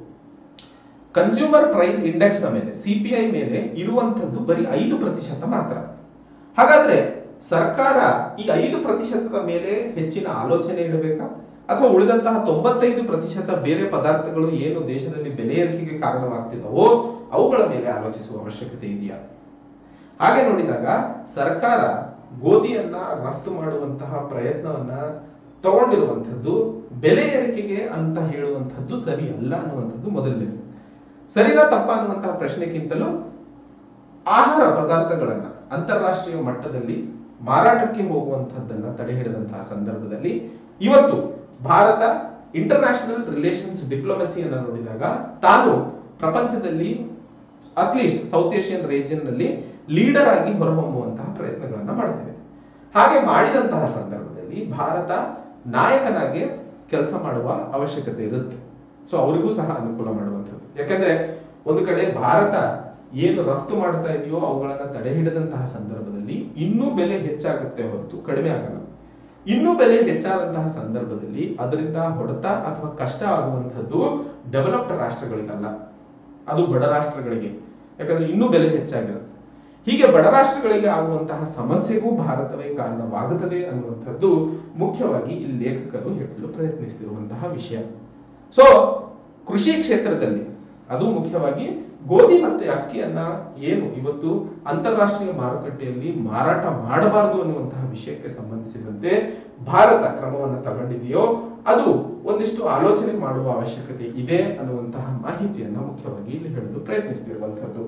ಕನ್ಸ್ಯೂಮರ್ ಪ್ರೈಸ್ ಇಂಡೆಕ್ಸ್ ನ ಮೇಲೆ ಸಿಪಿಐ ಮೇಲೆ ಇರುವಂತದ್ದು ಬರೀ ಐದು ಪ್ರತಿಶತ ಮಾತ್ರ ಹಾಗಾದ್ರೆ ಸರ್ಕಾರ ಈ ಐದು ಪ್ರತಿಶತದ ಮೇಲೆ ಹೆಚ್ಚಿನ ಆಲೋಚನೆ ಇಡಬೇಕಾ ಅಥವಾ ಉಳಿದಂತಹ ತೊಂಬತ್ತೈದು ಪ್ರತಿಶತ ಬೇರೆ ಪದಾರ್ಥಗಳು ಏನು ದೇಶದಲ್ಲಿ ಬೆಲೆ ಏರಿಕೆಗೆ ಕಾರಣವಾಗ್ತಿದವೋ ಅವುಗಳ ಮೇಲೆ ಆಲೋಚಿಸುವ ಅವಶ್ಯಕತೆ ಇದೆಯಾ ಹಾಗೆ ನೋಡಿದಾಗ ಸರ್ಕಾರ ಗೋಧಿಯನ್ನ ರಫ್ತು ಮಾಡುವಂತಹ ಪ್ರಯತ್ನವನ್ನ ತಗೊಂಡಿರುವಂತದ್ದು ಬೆಲೆ ಏರಿಕೆಗೆ ಅಂತ ಹೇಳುವಂತದ್ದು ಸರಿ ಅಲ್ಲ ಅನ್ನುವಂಥದ್ದು ಮೊದಲನೇದು ಸರಿನಾ ತಪ್ಪ ಅನ್ನುವಂತಹ ಪ್ರಶ್ನೆಗಿಂತಲೂ ಆಹಾರ ಪದಾರ್ಥಗಳನ್ನ ಅಂತಾರಾಷ್ಟ್ರೀಯ ಮಟ್ಟದಲ್ಲಿ ಮಾರಾಟಕ್ಕೆ ಹೋಗುವಂತಹದ್ದನ್ನ ತಡೆ ಹಿಡಿದಂತಹ ಸಂದರ್ಭದಲ್ಲಿ ಇವತ್ತು ಭಾರತ ಇಂಟರ್ನ್ಯಾಷನಲ್ ರಿಲೇಷನ್ಸ್ ಡಿಪ್ಲೊಮಸಿಯನ್ನ ನೋಡಿದಾಗ ತಾನು ಪ್ರಪಂಚದಲ್ಲಿ ಅಟ್ಲೀಸ್ಟ್ ಸೌತ್ ಏಷ್ಯನ್ ರೀಜನ್ ನಲ್ಲಿ ಲೀಡರ್ ಆಗಿ ಹೊರಹೊಮ್ಮುವಂತಹ ಪ್ರಯತ್ನಗಳನ್ನ ಮಾಡ್ತಿದೆ ಹಾಗೆ ಮಾಡಿದಂತಹ ಸಂದರ್ಭದಲ್ಲಿ ಭಾರತ ನಾಯಕನಾಗಿ ಕೆಲಸ ಮಾಡುವ ಅವಶ್ಯಕತೆ ಇರುತ್ತೆ ಸೊ ಅವರಿಗೂ ಸಹ ಅನುಕೂಲ ಮಾಡುವಂಥದ್ದು ಯಾಕಂದ್ರೆ ಒಂದು ಕಡೆ ಭಾರತ ಏನು ರಫ್ತು ಮಾಡ್ತಾ ಇದೆಯೋ ಅವುಗಳನ್ನ ತಡೆ ಹಿಡಿದಂತಹ ಸಂದರ್ಭದಲ್ಲಿ ಇನ್ನೂ ಬೆಲೆ ಹೆಚ್ಚಾಗುತ್ತೆ ಹೊರತು ಕಡಿಮೆ ಆಗಲ್ಲ ಇನ್ನೂ ಬೆಲೆ ಹೆಚ್ಚಾದಂತಹ ಸಂದರ್ಭದಲ್ಲಿ ಅದರಿಂದ ಹೊಡೆತ ಅಥವಾ ಕಷ್ಟ ಆಗುವಂತಹದ್ದು ಡೆವಲಪ್ಡ್ ರಾಷ್ಟ್ರಗಳಿಗಲ್ಲ ಅದು ಬಡ ರಾಷ್ಟ್ರಗಳಿಗೆ ಯಾಕಂದ್ರೆ ಇನ್ನೂ ಬೆಲೆ ಹೆಚ್ಚಾಗಿರುತ್ತೆ ಹೀಗೆ ಬಡ ರಾಷ್ಟ್ರಗಳಿಗೆ ಆಗುವಂತಹ ಸಮಸ್ಯೆಗೂ ಭಾರತವೇ ಕಾರಣವಾಗುತ್ತದೆ ಅನ್ನುವಂಥದ್ದು ಮುಖ್ಯವಾಗಿ ಇಲ್ಲಿ ಲೇಖಕರು ಹೇಳಲು ಪ್ರಯತ್ನಿಸ್ತಿರುವಂತಹ ವಿಷಯ ಸೊ ಕೃಷಿ ಕ್ಷೇತ್ರದಲ್ಲಿ ಅದು ಮುಖ್ಯವಾಗಿ ಗೋಧಿ ಮತ್ತೆ ಅಕ್ಕಿಯನ್ನ ಏನು ಇವತ್ತು ಅಂತಾರಾಷ್ಟ್ರೀಯ ಮಾರುಕಟ್ಟೆಯಲ್ಲಿ ಮಾರಾಟ ಮಾಡಬಾರದು ಅನ್ನುವಂತಹ ವಿಷಯಕ್ಕೆ ಸಂಬಂಧಿಸಿದಂತೆ ಭಾರತ ಕ್ರಮವನ್ನು ತಗೊಂಡಿದೆಯೋ ಅದು ಒಂದಿಷ್ಟು ಆಲೋಚನೆ ಮಾಡುವ ಅವಶ್ಯಕತೆ ಇದೆ ಅನ್ನುವಂತಹ ಮಾಹಿತಿಯನ್ನ ಮುಖ್ಯವಾಗಿ ಇಲ್ಲಿ ಹೇಳಲು ಪ್ರಯತ್ನಿಸ್ತಿರುವಂತದ್ದು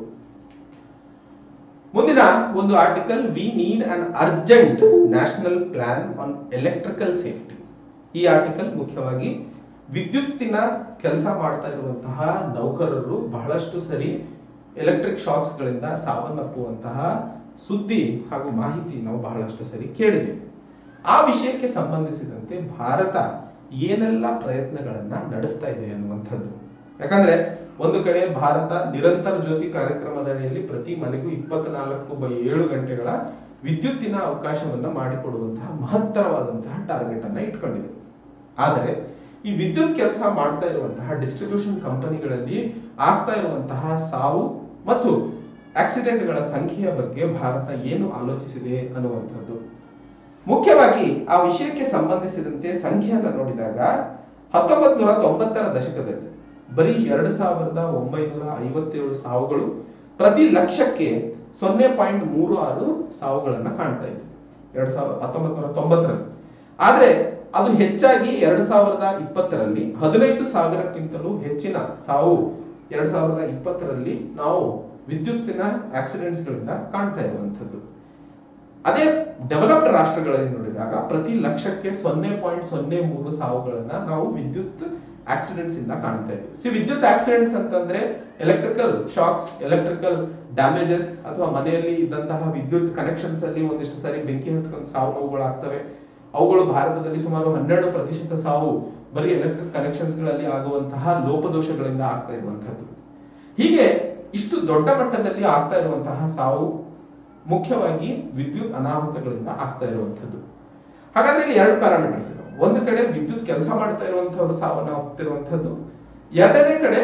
ಮುಂದಿನ ಒಂದು article we need an urgent national plan on electrical safety ಈ ಆರ್ಟಿಕಲ್ ಮುಖ್ಯವಾಗಿ ವಿದ್ಯುತ್ತಿನ ಕೆಲಸ ಮಾಡ್ತಾ ಇರುವಂತಹ ನೌಕರರು ಬಹಳಷ್ಟು ಸರಿ ಎಲೆಕ್ಟ್ರಿಕ್ ಶಾಕ್ಸ್ ಗಳಿಂದ ಸಾವನ್ನಪ್ಪುವಂತಹ ಸುದ್ದಿ ಹಾಗೂ ಮಾಹಿತಿ ನಾವು ಬಹಳಷ್ಟು ಸರಿ ಕೇಳಿದ್ದೇವೆ ಆ ವಿಷಯಕ್ಕೆ ಸಂಬಂಧಿಸಿದಂತೆ ಭಾರತ ಏನೆಲ್ಲ ಪ್ರಯತ್ನಗಳನ್ನ ನಡೆಸ್ತಾ ಇದೆ ಅನ್ನುವಂಥದ್ದು ಯಾಕಂದ್ರೆ ಒಂದು ಕಡೆ ಭಾರತ ನಿರಂತರ ಜ್ಯೋತಿ ಕಾರ್ಯಕ್ರಮದ ಅಡಿಯಲ್ಲಿ ಪ್ರತಿ ಮನೆಗೂ ಇಪ್ಪತ್ನಾಲ್ಕು ಬೈ ಏಳು ಗಂಟೆಗಳ ವಿದ್ಯುತ್ತಿನ ಅವಕಾಶವನ್ನ ಮಾಡಿಕೊಡುವಂತಹ ಮಹತ್ತರವಾದಂತಹ ಟಾರ್ಗೆಟ್ ಅನ್ನ ಇಟ್ಕೊಂಡಿದೆ ಆದರೆ ಈ ವಿದ್ಯುತ್ ಕೆಲಸ ಮಾಡ್ತಾ ಇರುವಂತಹ ಡಿಸ್ಟ್ರಿಬ್ಯೂಷನ್ ಕಂಪನಿಗಳಲ್ಲಿ ಆಗ್ತಾ ಇರುವಂತಹ ಸಾವು ಮತ್ತು ಆಕ್ಸಿಡೆಂಟ್ಗಳ ಸಂಖ್ಯೆಯ ಬಗ್ಗೆ ಭಾರತ ಏನು ಆಲೋಚಿಸಿದೆ ಅನ್ನುವಂಥದ್ದು ಮುಖ್ಯವಾಗಿ ಆ ವಿಷಯಕ್ಕೆ ಸಂಬಂಧಿಸಿದಂತೆ ಸಂಖ್ಯೆಯನ್ನು ನೋಡಿದಾಗ ಹತ್ತೊಂಬತ್ ನೂರ ತೊಂಬತ್ತರ ದಶಕದಲ್ಲಿ ಬರೀ ಎರಡು ಸಾವಿರದ ಒಂಬೈನೂರ ಐವತ್ತೇಳು ಸಾವುಗಳು ಪ್ರತಿ ಲಕ್ಷಕ್ಕೆ ಸೊನ್ನೆ ಪಾಯಿಂಟ್ ಮೂರು ಆರು ಸಾವುಗಳನ್ನ ಕಾಣ್ತಾ ಇತ್ತು ಎರಡ್ ಸಾವಿರದ ಹತ್ತೊಂಬತ್ ನೂರ ತೊಂಬತ್ತರಲ್ಲಿ ಆದ್ರೆ ಅದು ಹೆಚ್ಚಾಗಿ ಎರಡ್ ಸಾವಿರದ ಇಪ್ಪತ್ತರಲ್ಲಿ ಹದಿನೈದು ಸಾವಿರಕ್ಕಿಂತಲೂ ಹೆಚ್ಚಿನ ಸಾವು ಎರಡ್ ಸಾವಿರದ ಇಪ್ಪತ್ತರಲ್ಲಿ ನಾವು ವಿದ್ಯುತ್ತಿನ ಆಕ್ಸಿಡೆಂಟ್ಸ್ ಗಳಿಂದ ಕಾಣ್ತಾ ಇರುವಂತದ್ದು ಅದೇ ಡೆವಲಪ್ಡ್ ರಾಷ್ಟ್ರಗಳಲ್ಲಿ ನೋಡಿದಾಗ ಪ್ರತಿ ಲಕ್ಷಕ್ಕೆ ಸೊನ್ನೆ ಪಾಯಿಂಟ್ ಸೊನ್ನೆ ಮೂರು ಸಾವುಗಳನ್ನ ನಾವು ವಿದ್ಯುತ್ ಆಕ್ಸಿಡೆಂಟ್ಸ್ ಇಂದ ಕಾಣ್ತಾ ಇದ್ದೀವಿ ಸಿ ವಿದ್ಯುತ್ ಆಕ್ಸಿಡೆಂಟ್ಸ್ ಅಂತಂದ್ರೆ ಎಲೆಕ್ಟ್ರಿಕಲ್ ಶಾಕ್ಸ್ ಎಲೆಕ್ಟ್ರಿಕಲ್ ಡ್ಯಾಮೇಜಸ್ ಅಥವಾ ಮನೆಯಲ್ಲಿ ಇದ್ದಂತಹ ವಿದ್ಯುತ್ ಕನೆಕ್ಷನ್ಸ್ ಅಲ್ಲಿ ಒಂದಿಷ್ಟು ಸಾರಿ ಬೆಂಕಿ ಹತ್ಕೊಂಡು ಸಾವು ನೋವುಗಳಾಗ್ತವೆ ಅವುಗಳು ಭಾರತದಲ್ಲಿ ಸುಮಾರು ಹನ್ನೆರಡು ಪ್ರತಿಶತ ಸಾವು ಬರೀ ಎಲೆಕ್ಟ್ರಿಕ್ ಕನೆಕ್ಷನ್ಸ್ ಗಳಲ್ಲಿ ಆಗುವಂತಹ ಲೋಪದೋಷಗಳಿಂದ ಆಗ್ತಾ ಇರುವಂತದ್ದು ಹೀಗೆ ಇಷ್ಟು ದೊಡ್ಡ ಮಟ್ಟದಲ್ಲಿ ಆಗ್ತಾ ಇರುವಂತಹ ಸಾವು ಮುಖ್ಯವಾಗಿ ವಿದ್ಯುತ್ ಅನಾಹುತಗಳಿಂದ ಆಗ್ತಾ ಇರುವಂತದ್ದು ಹಾಗಾದ್ರೆ ಇಲ್ಲಿ ಎರಡು ಪ್ಯಾರಾಮೀಟರ್ಸ್ ಇದಾವೆ ಒಂದು ಕಡೆ ವಿದ್ಯುತ್ ಕೆಲಸ ಮಾಡ್ತಾ ಇರುವಂತವ್ರು ಸಾವನ್ನ ಹೋಗ್ತಿರುವಂತದ್ದು ಎರಡನೇ ಕಡೆ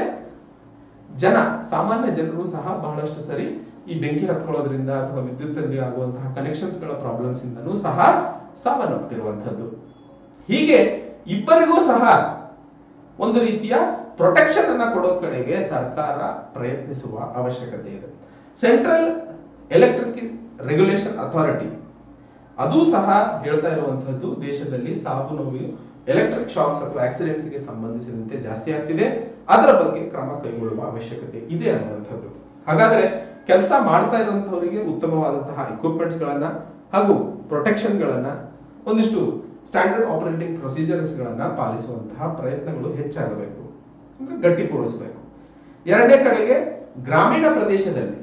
ಜನ ಸಾಮಾನ್ಯ ಜನರು ಸಹ ಬಹಳಷ್ಟು ಸರಿ ಈ ಬೆಂಕಿ ಹತ್ಕೊಳ್ಳೋದ್ರಿಂದ ಅಥವಾ ವಿದ್ಯುತ್ ಅಲ್ಲಿ ಆಗುವಂತಹ ಕನೆಕ್ಷನ್ಸ್ ಗಳ ಪ್ರಾಬ್ಲಮ್ಸ್ ಇಂದನೂ ಸಹ ಸಾವನ್ನಪ್ಪುತ್ತಿರುವಂತದ್ದು ಹೀಗೆ ಇಬ್ಬರಿಗೂ ಸಹ ಒಂದು ರೀತಿಯ ಪ್ರೊಟೆಕ್ಷನ್ ಅನ್ನ ಕೊಡೋ ಕಡೆಗೆ ಸರ್ಕಾರ ಪ್ರಯತ್ನಿಸುವ ಅವಶ್ಯಕತೆ ಇದೆ ಸೆಂಟ್ರಲ್ ಎಲೆಕ್ಟ್ರಿಕ್ ರೆಗ್ಯುಲೇಷನ್ ಅಥಾರಿಟಿ ಅದು ಸಹ ಹೇಳ್ತಾ ಇರುವಂತಹದ್ದು ದೇಶದಲ್ಲಿ ಸಾವು ನೋವು ಎಲೆಕ್ಟ್ರಿಕ್ ಶಾಕ್ಸ್ ಅಥವಾ ಆಕ್ಸಿಡೆಂಟ್ಸ್ ಗೆ ಸಂಬಂಧಿಸಿದಂತೆ ಜಾಸ್ತಿ ಆಗ್ತಿದೆ ಅದರ ಬಗ್ಗೆ ಕ್ರಮ ಕೈಗೊಳ್ಳುವ ಅವಶ್ಯಕತೆ ಇದೆ ಅನ್ನುವಂಥದ್ದು ಹಾಗಾದ್ರೆ ಕೆಲಸ ಮಾಡ್ತಾ ಇರುವಂತವರಿಗೆ ಉತ್ತಮವಾದಂತಹ ಎಕ್ವಿಪ್ಮೆಂಟ್ಸ್ ಗಳನ್ನ ಹಾಗೂ ಪ್ರೊಟೆಕ್ಷನ್ ಗಳನ್ನ ಒಂದಿಷ್ಟು ಸ್ಟ್ಯಾಂಡರ್ಡ್ ಆಪರೇಟಿಂಗ್ ಪ್ರೊಸೀಜರ್ಸ್ ಗಳನ್ನ ಪಾಲಿಸುವಂತಹ ಪ್ರಯತ್ನಗಳು ಹೆಚ್ಚಾಗಬೇಕು ಅಂದ್ರೆ ಗಟ್ಟಿಪಡಿಸಬೇಕು ಎರಡನೇ ಕಡೆಗೆ ಗ್ರಾಮೀಣ ಪ್ರದೇಶದಲ್ಲಿ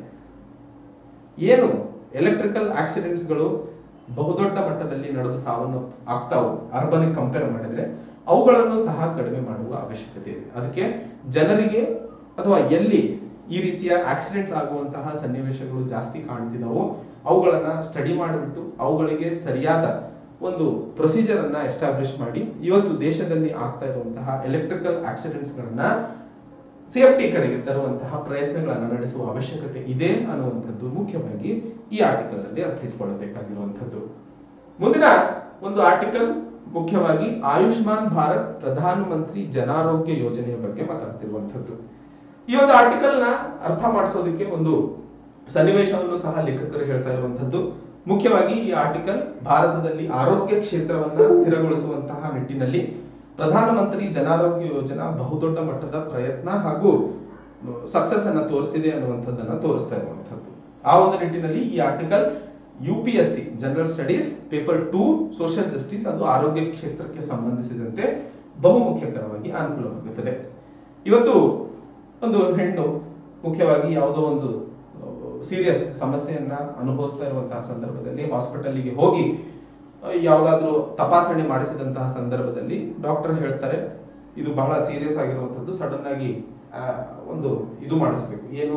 ಏನು ಎಲೆಕ್ಟ್ರಿಕಲ್ ಆಕ್ಸಿಡೆಂಟ್ಸ್ಗಳು ಬಹುದೊಡ್ಡ ಮಟ್ಟದಲ್ಲಿ ನಡೆದು ಸಾವನ್ನು ಆಗ್ತಾವು ಅರ್ಬನ್ ಕಂಪೇರ್ ಮಾಡಿದ್ರೆ ಅವುಗಳನ್ನು ಸಹ ಕಡಿಮೆ ಮಾಡುವ ಅವಶ್ಯಕತೆ ಇದೆ ಅದಕ್ಕೆ ಜನರಿಗೆ ಅಥವಾ ಎಲ್ಲಿ ಈ ರೀತಿಯ ಆಕ್ಸಿಡೆಂಟ್ಸ್ ಆಗುವಂತಹ ಸನ್ನಿವೇಶಗಳು ಜಾಸ್ತಿ ಕಾಣ್ತಿದಾವೋ ಅವುಗಳನ್ನ ಸ್ಟಡಿ ಮಾಡಿಬಿಟ್ಟು ಅವುಗಳಿಗೆ ಸರಿಯಾದ ಒಂದು ಪ್ರೊಸೀಜರ್ ಅನ್ನ ಎಸ್ಟಾಬ್ಲಿಷ್ ಮಾಡಿ ಇವತ್ತು ದೇಶದಲ್ಲಿ ಆಗ್ತಾ ಇರುವಂತಹ ಎಲೆಕ್ಟ್ರಿಕಲ್ ಆಕ್ಸಿಡೆಂಟ್ಸ್ ಗಳನ್ನ ಸೇಫ್ಟಿ ಕಡೆಗೆ ತರುವಂತಹ ಪ್ರಯತ್ನಗಳನ್ನು ನಡೆಸುವ ಅವಶ್ಯಕತೆ ಇದೆ ಅನ್ನುವಂಥದ್ದು ಮುಖ್ಯವಾಗಿ ಈ ಆರ್ಟಿಕಲ್ ಅಲ್ಲಿ ಅರ್ಥೈಸಿಕೊಳ್ಳಬೇಕಾಗಿರುವಂಥದ್ದು ಮುಂದಿನ ಒಂದು ಆರ್ಟಿಕಲ್ ಮುಖ್ಯವಾಗಿ ಆಯುಷ್ಮಾನ್ ಭಾರತ್ ಪ್ರಧಾನ ಮಂತ್ರಿ ಜನಾರೋಗ್ಯ ಯೋಜನೆಯ ಬಗ್ಗೆ ಮಾತಾಡ್ತಿರುವಂಥದ್ದು ಈ ಒಂದು ಆರ್ಟಿಕಲ್ ನ ಅರ್ಥ ಮಾಡಿಸೋದಕ್ಕೆ ಒಂದು ಸನ್ನಿವೇಶವನ್ನು ಸಹ ಲೇಖಕರು ಹೇಳ್ತಾ ಇರುವಂತದ್ದು ಮುಖ್ಯವಾಗಿ ಈ ಆರ್ಟಿಕಲ್ ಭಾರತದಲ್ಲಿ ಆರೋಗ್ಯ ಕ್ಷೇತ್ರವನ್ನ ಸ್ಥಿರಗೊಳಿಸುವಂತಹ ನಿಟ್ಟಿನಲ್ಲಿ ಪ್ರಧಾನಮಂತ್ರಿ ಜನಾರೋಗ್ಯ ಯೋಜನಾ ಬಹುದೊಡ್ಡ ಮಟ್ಟದ ಪ್ರಯತ್ನ ಹಾಗೂ ಸಕ್ಸಸ್ ಅನ್ನ ತೋರಿಸಿದೆ ಅನ್ನುವಂಥದ್ದನ್ನ ತೋರಿಸ್ತಾ ಇರುವಂತದ್ದು ಆ ಒಂದು ನಿಟ್ಟಿನಲ್ಲಿ ಈ article U P S C general studies paper two social justice ಅದು ಆರೋಗ್ಯ ಕ್ಷೇತ್ರಕ್ಕೆ ಸಂಬಂಧಿಸಿದಂತೆ ಬಹುಮುಖ್ಯಕರವಾಗಿ ಅನುಕೂಲವಾಗುತ್ತದೆ ಇವತ್ತು ಒಂದು ಹೆಣ್ಣು ಮುಖ್ಯವಾಗಿ ಯಾವುದೋ ಒಂದು ಸೀರಿಯಸ್ ಸಮಸ್ಯೆಯನ್ನ ಅನುಭವಿಸ್ತಾ ಇರುವಂತಹ ಸಂದರ್ಭದಲ್ಲಿ ಹಾಸ್ಪಿಟಲ್ಗೆ ಹೋಗಿ ಯಾವುದಾದ್ರೂ ತಪಾಸಣೆ ಮಾಡಿಸಿದಂತಹ ಸಂದರ್ಭದಲ್ಲಿ ಡಾಕ್ಟರ್ ಹೇಳ್ತಾರೆ ಇದು ಬಹಳ ಸೀರಿಯಸ್ ಆಗಿರುವಂಥದ್ದು ಸಡನ್ ಆಗಿ ಆ, ಒಂದು ಇದು ಮಾಡಿಸ್ಬೇಕು ಏನು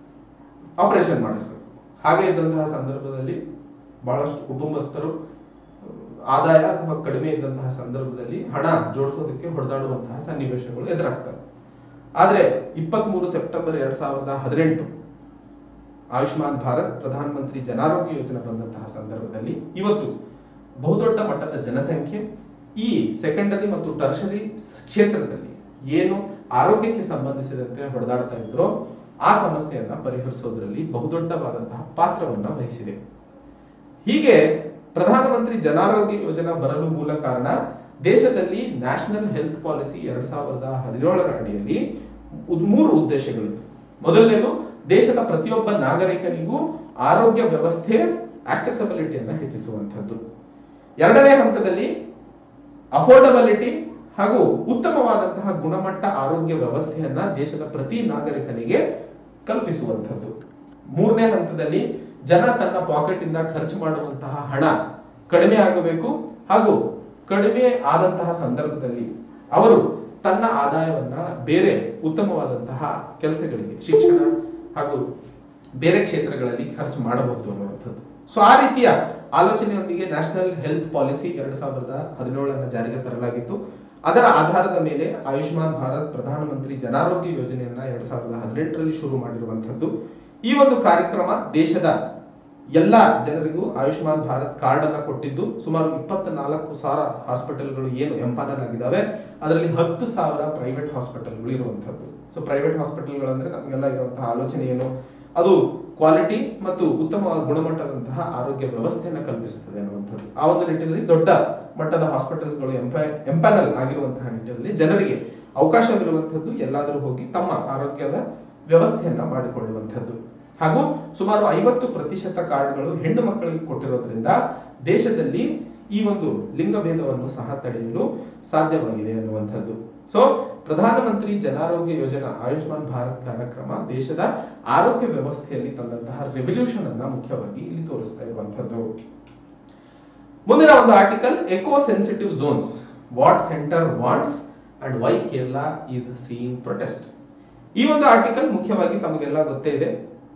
ಆಪರೇಷನ್ ಮಾಡಿಸ್ಬೇಕು ಹಾಗೆ ಇದ್ದಂತಹ ಸಂದರ್ಭದಲ್ಲಿ ಬಹಳಷ್ಟು ಕುಟುಂಬಸ್ಥರು ಆದಾಯ ಅಥವಾ ಕಡಿಮೆ ಇದ್ದಂತಹ ಸಂದರ್ಭದಲ್ಲಿ ಹಣ ಜೋಡಿಸೋದಕ್ಕೆ ಹೊಡೆದಾಡುವಂತಹ ಸನ್ನಿವೇಶಗಳು ಎದುರಾಗ್ತವೆ ಆದ್ರೆ ಇಪ್ಪತ್ಮೂರು ಸೆಪ್ಟೆಂಬರ್ ಎರಡ್ ಸಾವಿರದ ಹದಿನೆಂಟು ಆಯುಷ್ಮಾನ್ ಭಾರತ್ ಪ್ರಧಾನ ಮಂತ್ರಿ ಜನಾರೋಗ್ಯ ಯೋಜನೆ ಬಂದಂತಹ ಸಂದರ್ಭದಲ್ಲಿ ಇವತ್ತು ಬಹುದೊಡ್ಡ ಮಟ್ಟದ ಜನಸಂಖ್ಯೆ ಈ ಸೆಕೆಂಡರಿ ಮತ್ತು ಟರ್ಷರಿ ಕ್ಷೇತ್ರದಲ್ಲಿ ಏನು ಆರೋಗ್ಯಕ್ಕೆ ಸಂಬಂಧಿಸಿದಂತೆ ಹೊಡೆದಾಡ್ತಾ ಇದ್ರೋ ಆ ಸಮಸ್ಯೆಯನ್ನ ಪರಿಹರಿಸೋದ್ರಲ್ಲಿ ಬಹುದೊಡ್ಡವಾದಂತಹ ಪಾತ್ರವನ್ನ ವಹಿಸಿದೆ ಹೀಗೆ ಪ್ರಧಾನಮಂತ್ರಿ ಜನಾರೋಗ್ಯ ಯೋಜನಾ ಬರಲು ಮೂಲ ಕಾರಣ ದೇಶದಲ್ಲಿ ನ್ಯಾಷನಲ್ ಹೆಲ್ತ್ ಪಾಲಿಸಿ ಎರಡ್ ಸಾವಿರದ ಹದಿನೇಳರ ಅಡಿಯಲ್ಲಿ ಉದ್- ಮೂರು ಉದ್ದೇಶಗಳಿತ್ತು ಮೊದಲನೇದು ದೇಶದ ಪ್ರತಿಯೊಬ್ಬ ನಾಗರಿಕನಿಗೂ ಆರೋಗ್ಯ ವ್ಯವಸ್ಥೆ ಆಕ್ಸೆಸಬಿಲಿಟಿಯನ್ನ ಹೆಚ್ಚಿಸುವಂಥದ್ದು ಎರಡನೇ ಹಂತದಲ್ಲಿ ಅಫೋರ್ಡಬಿಲಿಟಿ ಹಾಗೂ ಉತ್ತಮವಾದಂತಹ ಗುಣಮಟ್ಟ ಆರೋಗ್ಯ ವ್ಯವಸ್ಥೆಯನ್ನ ದೇಶದ ಪ್ರತಿ ನಾಗರಿಕನಿಗೆ ಕಲ್ಪಿಸುವಂಥದ್ದು ಮೂರನೇ ಹಂತದಲ್ಲಿ ಜನ ತನ್ನ ಪಾಕೆಟ್ ಇಂದ ಖರ್ಚು ಮಾಡುವಂತಹ ಹಣ ಕಡಿಮೆ ಆಗಬೇಕು ಹಾಗೂ ಕಡಿಮೆ ಆದಂತಹ ಸಂದರ್ಭದಲ್ಲಿ ಅವರು ತನ್ನ ಆದಾಯವನ್ನ ಬೇರೆ ಉತ್ತಮವಾದಂತಹ ಕೆಲಸಗಳಿಗೆ ಶಿಕ್ಷಣ ಹಾಗೂ ಬೇರೆ ಕ್ಷೇತ್ರಗಳಲ್ಲಿ ಖರ್ಚು ಮಾಡಬಹುದು ಅನ್ನುವಂಥದ್ದು ಸೊ ಆ ರೀತಿಯ ಆಲೋಚನೆಯೊಂದಿಗೆ ನ್ಯಾಷನಲ್ ಹೆಲ್ತ್ ಪಾಲಿಸಿ ಎರಡ್ ಸಾವಿರದ ಹದಿನೇಳನ್ನ ಜಾರಿಗೆ ತರಲಾಗಿತ್ತು ಅದರ ಆಧಾರದ ಮೇಲೆ ಆಯುಷ್ಮಾನ್ ಭಾರತ್ ಪ್ರಧಾನಮಂತ್ರಿ ಜನಾರೋಗ್ಯ ಯೋಜನೆಯನ್ನ ಎರಡ್ ಸಾವಿರದ ಹದಿನೆಂಟರಲ್ಲಿ ಶುರು ಮಾಡಿರುವಂತದ್ದು ಈ ಒಂದು ಕಾರ್ಯಕ್ರಮ ದೇಶದ ಎಲ್ಲ ಜನರಿಗೂ ಆಯುಷ್ಮಾನ್ ಭಾರತ್ ಕಾರ್ಡ್ ಅನ್ನ ಕೊಟ್ಟಿದ್ದು ಸುಮಾರು ಇಪ್ಪತ್ನಾಲ್ಕು ಸಾವಿರ ಹಾಸ್ಪಿಟಲ್ಗಳು ಏನು ಎಂಪಾನಲ್ ಆಗಿದ್ದಾವೆ ಅದರಲ್ಲಿ ಹತ್ತು ಸಾವಿರ ಪ್ರೈವೇಟ್ ಹಾಸ್ಪಿಟಲ್ಗಳು ಇರುವಂತದ್ದು ಸೊ ಪ್ರೈವೇಟ್ ಹಾಸ್ಪಿಟಲ್ಗಳಂದ್ರೆ ನಮಗೆಲ್ಲ ಇರುವಂತಹ ಆಲೋಚನೆ ಏನು ಅದು ಕ್ವಾಲಿಟಿ ಮತ್ತು ಉತ್ತಮ ಗುಣಮಟ್ಟದಂತಹ ಆರೋಗ್ಯ ವ್ಯವಸ್ಥೆಯನ್ನ ಕಲ್ಪಿಸುತ್ತದೆ ಅನ್ನುವಂಥದ್ದು ಆ ಒಂದು ನಿಟ್ಟಿನಲ್ಲಿ ದೊಡ್ಡ ಮಟ್ಟದ ಹಾಸ್ಪಿಟಲ್ಸ್ಗಳು ಎಂಪ್ಯಾನಲ್ ಆಗಿರುವಂತಹ ನಿಟ್ಟಿನಲ್ಲಿ ಜನರಿಗೆ ಅವಕಾಶವಿರುವಂತದ್ದು ಎಲ್ಲಾದರೂ ಹೋಗಿ ತಮ್ಮ ಆರೋಗ್ಯದ ವ್ಯವಸ್ಥೆಯನ್ನ ಮಾಡಿಕೊಳ್ಳುವಂಥದ್ದು ಹಾಗೂ ಸುಮಾರು ಐವತ್ತು ಪ್ರತಿಶತ ಕಾರ್ಡ್ಗಳು ಹೆಣ್ಣು ಮಕ್ಕಳಿಗೆ ಕೊಟ್ಟಿರೋದ್ರಿಂದ ದೇಶದಲ್ಲಿ ಈ ಒಂದು ಲಿಂಗಭೇದವನ್ನು ಸಹ ತಡೆಯಲು ಸಾಧ್ಯವಾಗಿದೆ ಅನ್ನುವಂಥದ್ದು ಸೊ ಪ್ರಧಾನಮಂತ್ರಿ ಜನಾರೋಗ್ಯ ಯೋಜನಾ ಆಯುಷ್ಮಾನ್ ಭಾರತ್ ಕಾರ್ಯಕ್ರಮ ದೇಶದ ಆರೋಗ್ಯ ವ್ಯವಸ್ಥೆಯಲ್ಲಿ ತಂದಂತಹ ರೆವಲ್ಯೂಷನ್ ಅನ್ನ ಮುಖ್ಯವಾಗಿ ಇಲ್ಲಿ ತೋರಿಸ್ತಾ ಇರುವಂತದ್ದು ಮುಂದಿನ ಒಂದು article eco sensitive zones what centre wants and why Kerala is seeing protest ಈ ಒಂದು ಆರ್ಟಿಕಲ್ ಮುಖ್ಯವಾಗಿ ತಮಗೆಲ್ಲ ಗೊತ್ತೇ ಇದೆ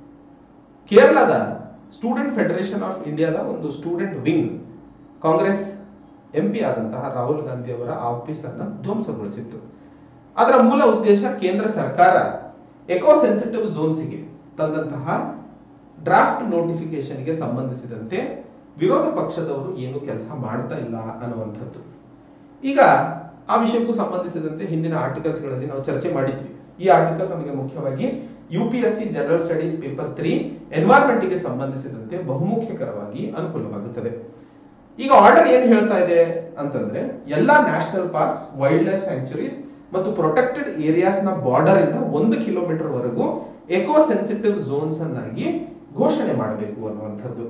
ಕೇರಳದ ಸ್ಟೂಡೆಂಟ್ ಫೆಡರೇಷನ್ ಆಫ್ ಇಂಡಿಯಾದ ಒಂದು ಸ್ಟೂಡೆಂಟ್ ವಿಂಗ್ ಕಾಂಗ್ರೆಸ್ ಎಂಪಿ ಆದಂತಹ ರಾಹುಲ್ ಗಾಂಧಿ ಅವರ ಆಫೀಸ್ ಅನ್ನ ಧ್ವಂಸಗೊಳಿಸಿತ್ತು ಅದರ ಮೂಲ ಉದ್ದೇಶ ಕೇಂದ್ರ ಸರ್ಕಾರ ಎಕೋ ಸೆನ್ಸಿಟಿವ್ ಝೋನ್ಸ್ಗೆ ತಂದಂತಹ ಡ್ರಾಫ್ಟ್ ನೋಟಿಫಿಕೇಶನ್ಗೆ ಸಂಬಂಧಿಸಿದಂತೆ ವಿರೋಧ ಪಕ್ಷದವರು ಏನು ಕೆಲಸ ಮಾಡ್ತಾ ಇಲ್ಲ ಅನ್ನುವಂಥದ್ದು ಈಗ ಆ ವಿಷಯಕ್ಕೂ ಸಂಬಂಧಿಸಿದಂತೆ ಹಿಂದಿನ ಆರ್ಟಿಕಲ್ಸ್ ಗಳಲ್ಲಿ ನಾವು ಚರ್ಚೆ ಮಾಡಿದ್ವಿ ಈ ಆರ್ಟಿಕಲ್ ನಮಗೆ ಮುಖ್ಯವಾಗಿ U P S C general studies paper three environment ಗೆ ಸಂಬಂಧಿಸಿದಂತೆ ಬಹುಮುಖ್ಯಕರವಾಗಿ ಅನುಕೂಲವಾಗುತ್ತದೆ ಈಗ ಆರ್ಡರ್ ಏನ್ ಹೇಳ್ತಾ ಇದೆ ಅಂತಂದ್ರೆ ಎಲ್ಲಾ national parks wildlife sanctuaries ಮತ್ತು ಪ್ರೊಟೆಕ್ಟೆಡ್ ಏರಿಯಾಸ್ ನ ಬಾರ್ಡರ್ ಇಂದ ಒಂದು ಕಿಲೋಮೀಟರ್ ವರೆಗೂ ಎಕೋ ಸೆನ್ಸಿಟಿವ್ ಝೋನ್ಸ್ ಅನ್ನಾಗಿ ಘೋಷಣೆ ಮಾಡಬೇಕು ಅನ್ನುವಂಥದ್ದು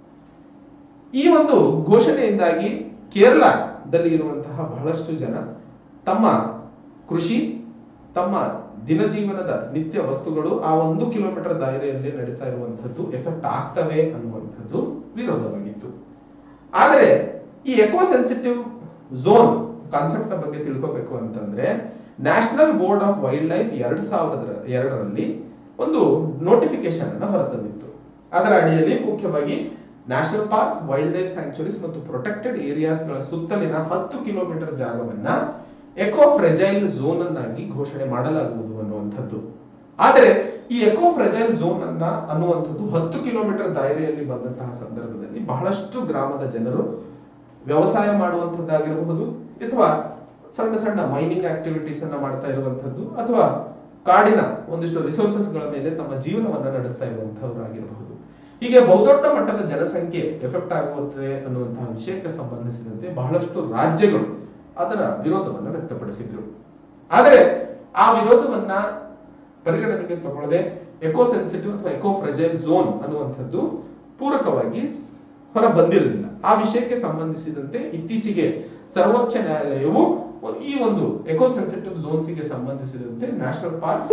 ಈ ಒಂದು ಘೋಷಣೆಯಿಂದಾಗಿ ಕೇರಳದಲ್ಲಿ ಇರುವಂತಹ ಬಹಳಷ್ಟು ಜನ ತಮ್ಮ ಕೃಷಿ ತಮ್ಮ ದಿನಜೀವನದ ನಿತ್ಯ ವಸ್ತುಗಳು ಆ ಒಂದು ಕಿಲೋಮೀಟರ್ ದಾಯರೆಯಲ್ಲಿ ನಡೀತಾ ಇರುವಂತದ್ದು ಎಫೆಕ್ಟ್ ಆಗ್ತವೆ ಅನ್ನುವಂಥದ್ದು ವಿರೋಧವಾಗಿತ್ತು ಆದರೆ ಈ ಎಕೋ ಸೆನ್ಸಿಟಿವ್ ಝೋನ್ ಕಾನ್ಸೆಪ್ಟ್ ನ ಬಗ್ಗೆ ತಿಳ್ಕೋಬೇಕು ಅಂತಂದ್ರೆ national board of wildlife ಎರಡ್ ಸಾವಿರದ ಎರಡರಲ್ಲಿ ಒಂದು ನೋಟಿಫಿಕೇಶನ್ ಅನ್ನ ಹೊರತಂದಿತ್ತು ಅದರ ಅಡಿಯಲ್ಲಿ ಮುಖ್ಯವಾಗಿ national parks wildlife sanctuaries ಮತ್ತು ಪ್ರೊಟೆಕ್ಟೆಡ್ ಏರಿಯಾಸ್ ಗಳ ಸುತ್ತಲಿನ ಹತ್ತು ಕಿಲೋಮೀಟರ್ ಜಾಗವನ್ನ ಎಕೋ ಫ್ರೆಜೈಲ್ ಝೋನ್ ಅನ್ನಾಗಿ ಘೋಷಣೆ ಮಾಡಲಾಗುವುದು ಅನ್ನುವಂಥದ್ದು ಆದರೆ ಈ ಎಕೋ ಫ್ರೆಜೈಲ್ ಝೋನ್ ಅನ್ನ ಅನ್ನುವಂಥದ್ದು ಹತ್ತು ಕಿಲೋಮೀಟರ್ ದಾಯರೆಯಲ್ಲಿ ಬಂದಂತಹ ಸಂದರ್ಭದಲ್ಲಿ ಬಹಳಷ್ಟು ಗ್ರಾಮದ ಜನರು ವ್ಯವಸಾಯ ಮಾಡುವಂತದ್ದಾಗಿರಬಹುದು ಅಥವಾ ಸಣ್ಣ ಸಣ್ಣ ಮೈನಿಂಗ್ ಆಕ್ಟಿವಿಟೀಸ್ ಅನ್ನ ಮಾಡ್ತಾ ಇರುವಂತದ್ದು ಅಥವಾ ಕಾಡಿನ ಒಂದಿಷ್ಟು ರಿಸೋರ್ಸಸ್ ಗಳ ಮೇಲೆ ತಮ್ಮ ಜೀವನವನ್ನ ನಡೆಸ್ತಾ ಇರುವಂತಹವರಾಗಿರಬಹುದು ಹೀಗೆ ಬಹುದೊಡ್ಡ ಮಟ್ಟದ ಜನಸಂಖ್ಯೆ ಎಫೆಕ್ಟ್ ಆಗುತ್ತದೆ ಅನ್ನುವಂತಹ ವಿಷಯಕ್ಕೆ ಸಂಬಂಧಿಸಿದಂತೆ ಬಹಳಷ್ಟು ರಾಜ್ಯಗಳು ಅದರ ವಿರೋಧವನ್ನ ವ್ಯಕ್ತಪಡಿಸಿದ್ರು ಆದರೆ ಆ ವಿರೋಧವನ್ನ ಪರಿಗಣನೆಗೆ ತಗೊಳ್ಳದೆ ಎಕೋ ಸೆನ್ಸಿಟಿವ್ ಅಥವಾ ಎಕೋ ಫ್ರೆಜೈಲ್ ಝೋನ್ ಅನ್ನುವಂಥದ್ದು ಪೂರಕವಾಗಿ ಹೊರ ಬಂದಿರಲಿಲ್ಲ ಆ ವಿಷಯಕ್ಕೆ ಸಂಬಂಧಿಸಿದಂತೆ ಇತ್ತೀಚೆಗೆ ಸರ್ವೋಚ್ಚ ನ್ಯಾಯಾಲಯವು ಈ ಒಂದು ಎಕೋ ಸೆನ್ಸಿಟಿವ್ ಝೋನ್ಸ್ ಗೆ ಸಂಬಂಧಿಸಿದಂತೆ national park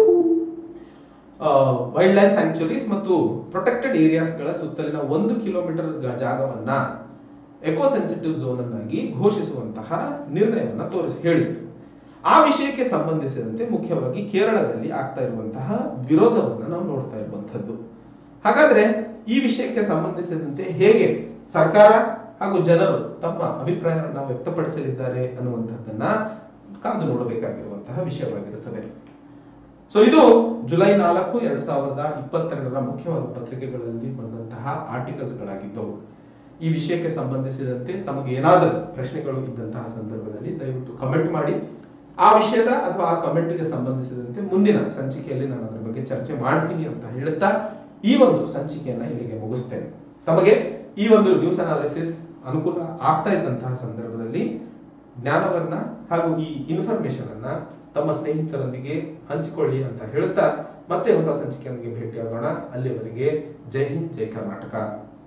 wildlife sanctuaries ಮತ್ತು ಪ್ರೊಟೆಕ್ಟೆಡ್ ಏರಿಯಾಸ್ ಗಳ ಸುತ್ತಲಿನ ಒಂದು ಕಿಲೋಮೀಟರ್ ಜಾಗವನ್ನ ಎಕೋ ಸೆನ್ಸಿಟಿವ್ ಝೋನ್ ಅನ್ನಾಗಿ ಘೋಷಿಸುವಂತಹ ನಿರ್ಣಯವನ್ನ ತೋರಿಸಿ ಹೇಳಿತ್ತು ಆ ವಿಷಯಕ್ಕೆ ಸಂಬಂಧಿಸಿದಂತೆ ಮುಖ್ಯವಾಗಿ ಕೇರಳದಲ್ಲಿ ಆಗ್ತಾ ಇರುವಂತಹ ವಿರೋಧವನ್ನ ನಾವು ನೋಡ್ತಾ ಇರುವಂತಹದ್ದು ಹಾಗಾದ್ರೆ ಈ ವಿಷಯಕ್ಕೆ ಸಂಬಂಧಿಸಿದಂತೆ ಹೇಗೆ ಸರ್ಕಾರ ಹಾಗೂ ಜನರು ತಮ್ಮ ಅಭಿಪ್ರಾಯವನ್ನು ವ್ಯಕ್ತಪಡಿಸಲಿದ್ದಾರೆ ಅನ್ನುವಂಥದ್ದನ್ನ ಕಾದು ನೋಡಬೇಕಾಗಿರುವಂತಹ ವಿಷಯವಾಗಿರುತ್ತದೆ ಸೊ ಇದು ಜುಲೈ ನಾಲ್ಕು ಎರಡ್ ಸಾವಿರದ ಇಪ್ಪತ್ತೆರಡರ ಮುಖ್ಯವಾದ ಪತ್ರಿಕೆಗಳಲ್ಲಿ ಬಂದಂತಹ ಆರ್ಟಿಕಲ್ಸ್ ಗಳಾಗಿದ್ದವು ಈ ವಿಷಯಕ್ಕೆ ಸಂಬಂಧಿಸಿದಂತೆ ತಮಗೆ ಏನಾದರೂ ಪ್ರಶ್ನೆಗಳು ಇದ್ದಂತಹ ಸಂದರ್ಭದಲ್ಲಿ ದಯವಿಟ್ಟು ಕಮೆಂಟ್ ಮಾಡಿ ಆ ವಿಷಯದ ಅಥವಾ ಆ ಕಮೆಂಟ್ಗೆ ಸಂಬಂಧಿಸಿದಂತೆ ಮುಂದಿನ ಸಂಚಿಕೆಯಲ್ಲಿ ನಾನು ಅದರ ಬಗ್ಗೆ ಚರ್ಚೆ ಮಾಡ್ತೀನಿ ಅಂತ ಹೇಳುತ್ತಾ ಈ ಒಂದು ಸಂಚಿಕೆಯನ್ನ ಇಲ್ಲಿಗೆ ಮುಗಿಸ್ತೇನೆ ತಮಗೆ ಈ ಒಂದು ನ್ಯೂಸ್ ಅನಾಲಿಸಿಸ್ ಅನುಕೂಲ ಆಗ್ತಾ ಇದ್ದಂತಹ ಸಂದರ್ಭದಲ್ಲಿ ಜ್ಞಾನವನ್ನ ಹಾಗೂ ಈ ಇನ್ಫಾರ್ಮೇಶನ್ ಅನ್ನ ತಮ್ಮ ಸ್ನೇಹಿತರೊಂದಿಗೆ ಹಂಚಿಕೊಳ್ಳಿ ಅಂತ ಹೇಳುತ್ತಾ ಮತ್ತೆ ಹೊಸ ಸಂಚಿಕೆಯೊಂದಿಗೆ ಭೇಟಿಯಾಗೋಣ ಅಲ್ಲಿವರೆಗೆ ಜೈ ಹಿಂದ್ ಜೈ ಕರ್ನಾಟಕ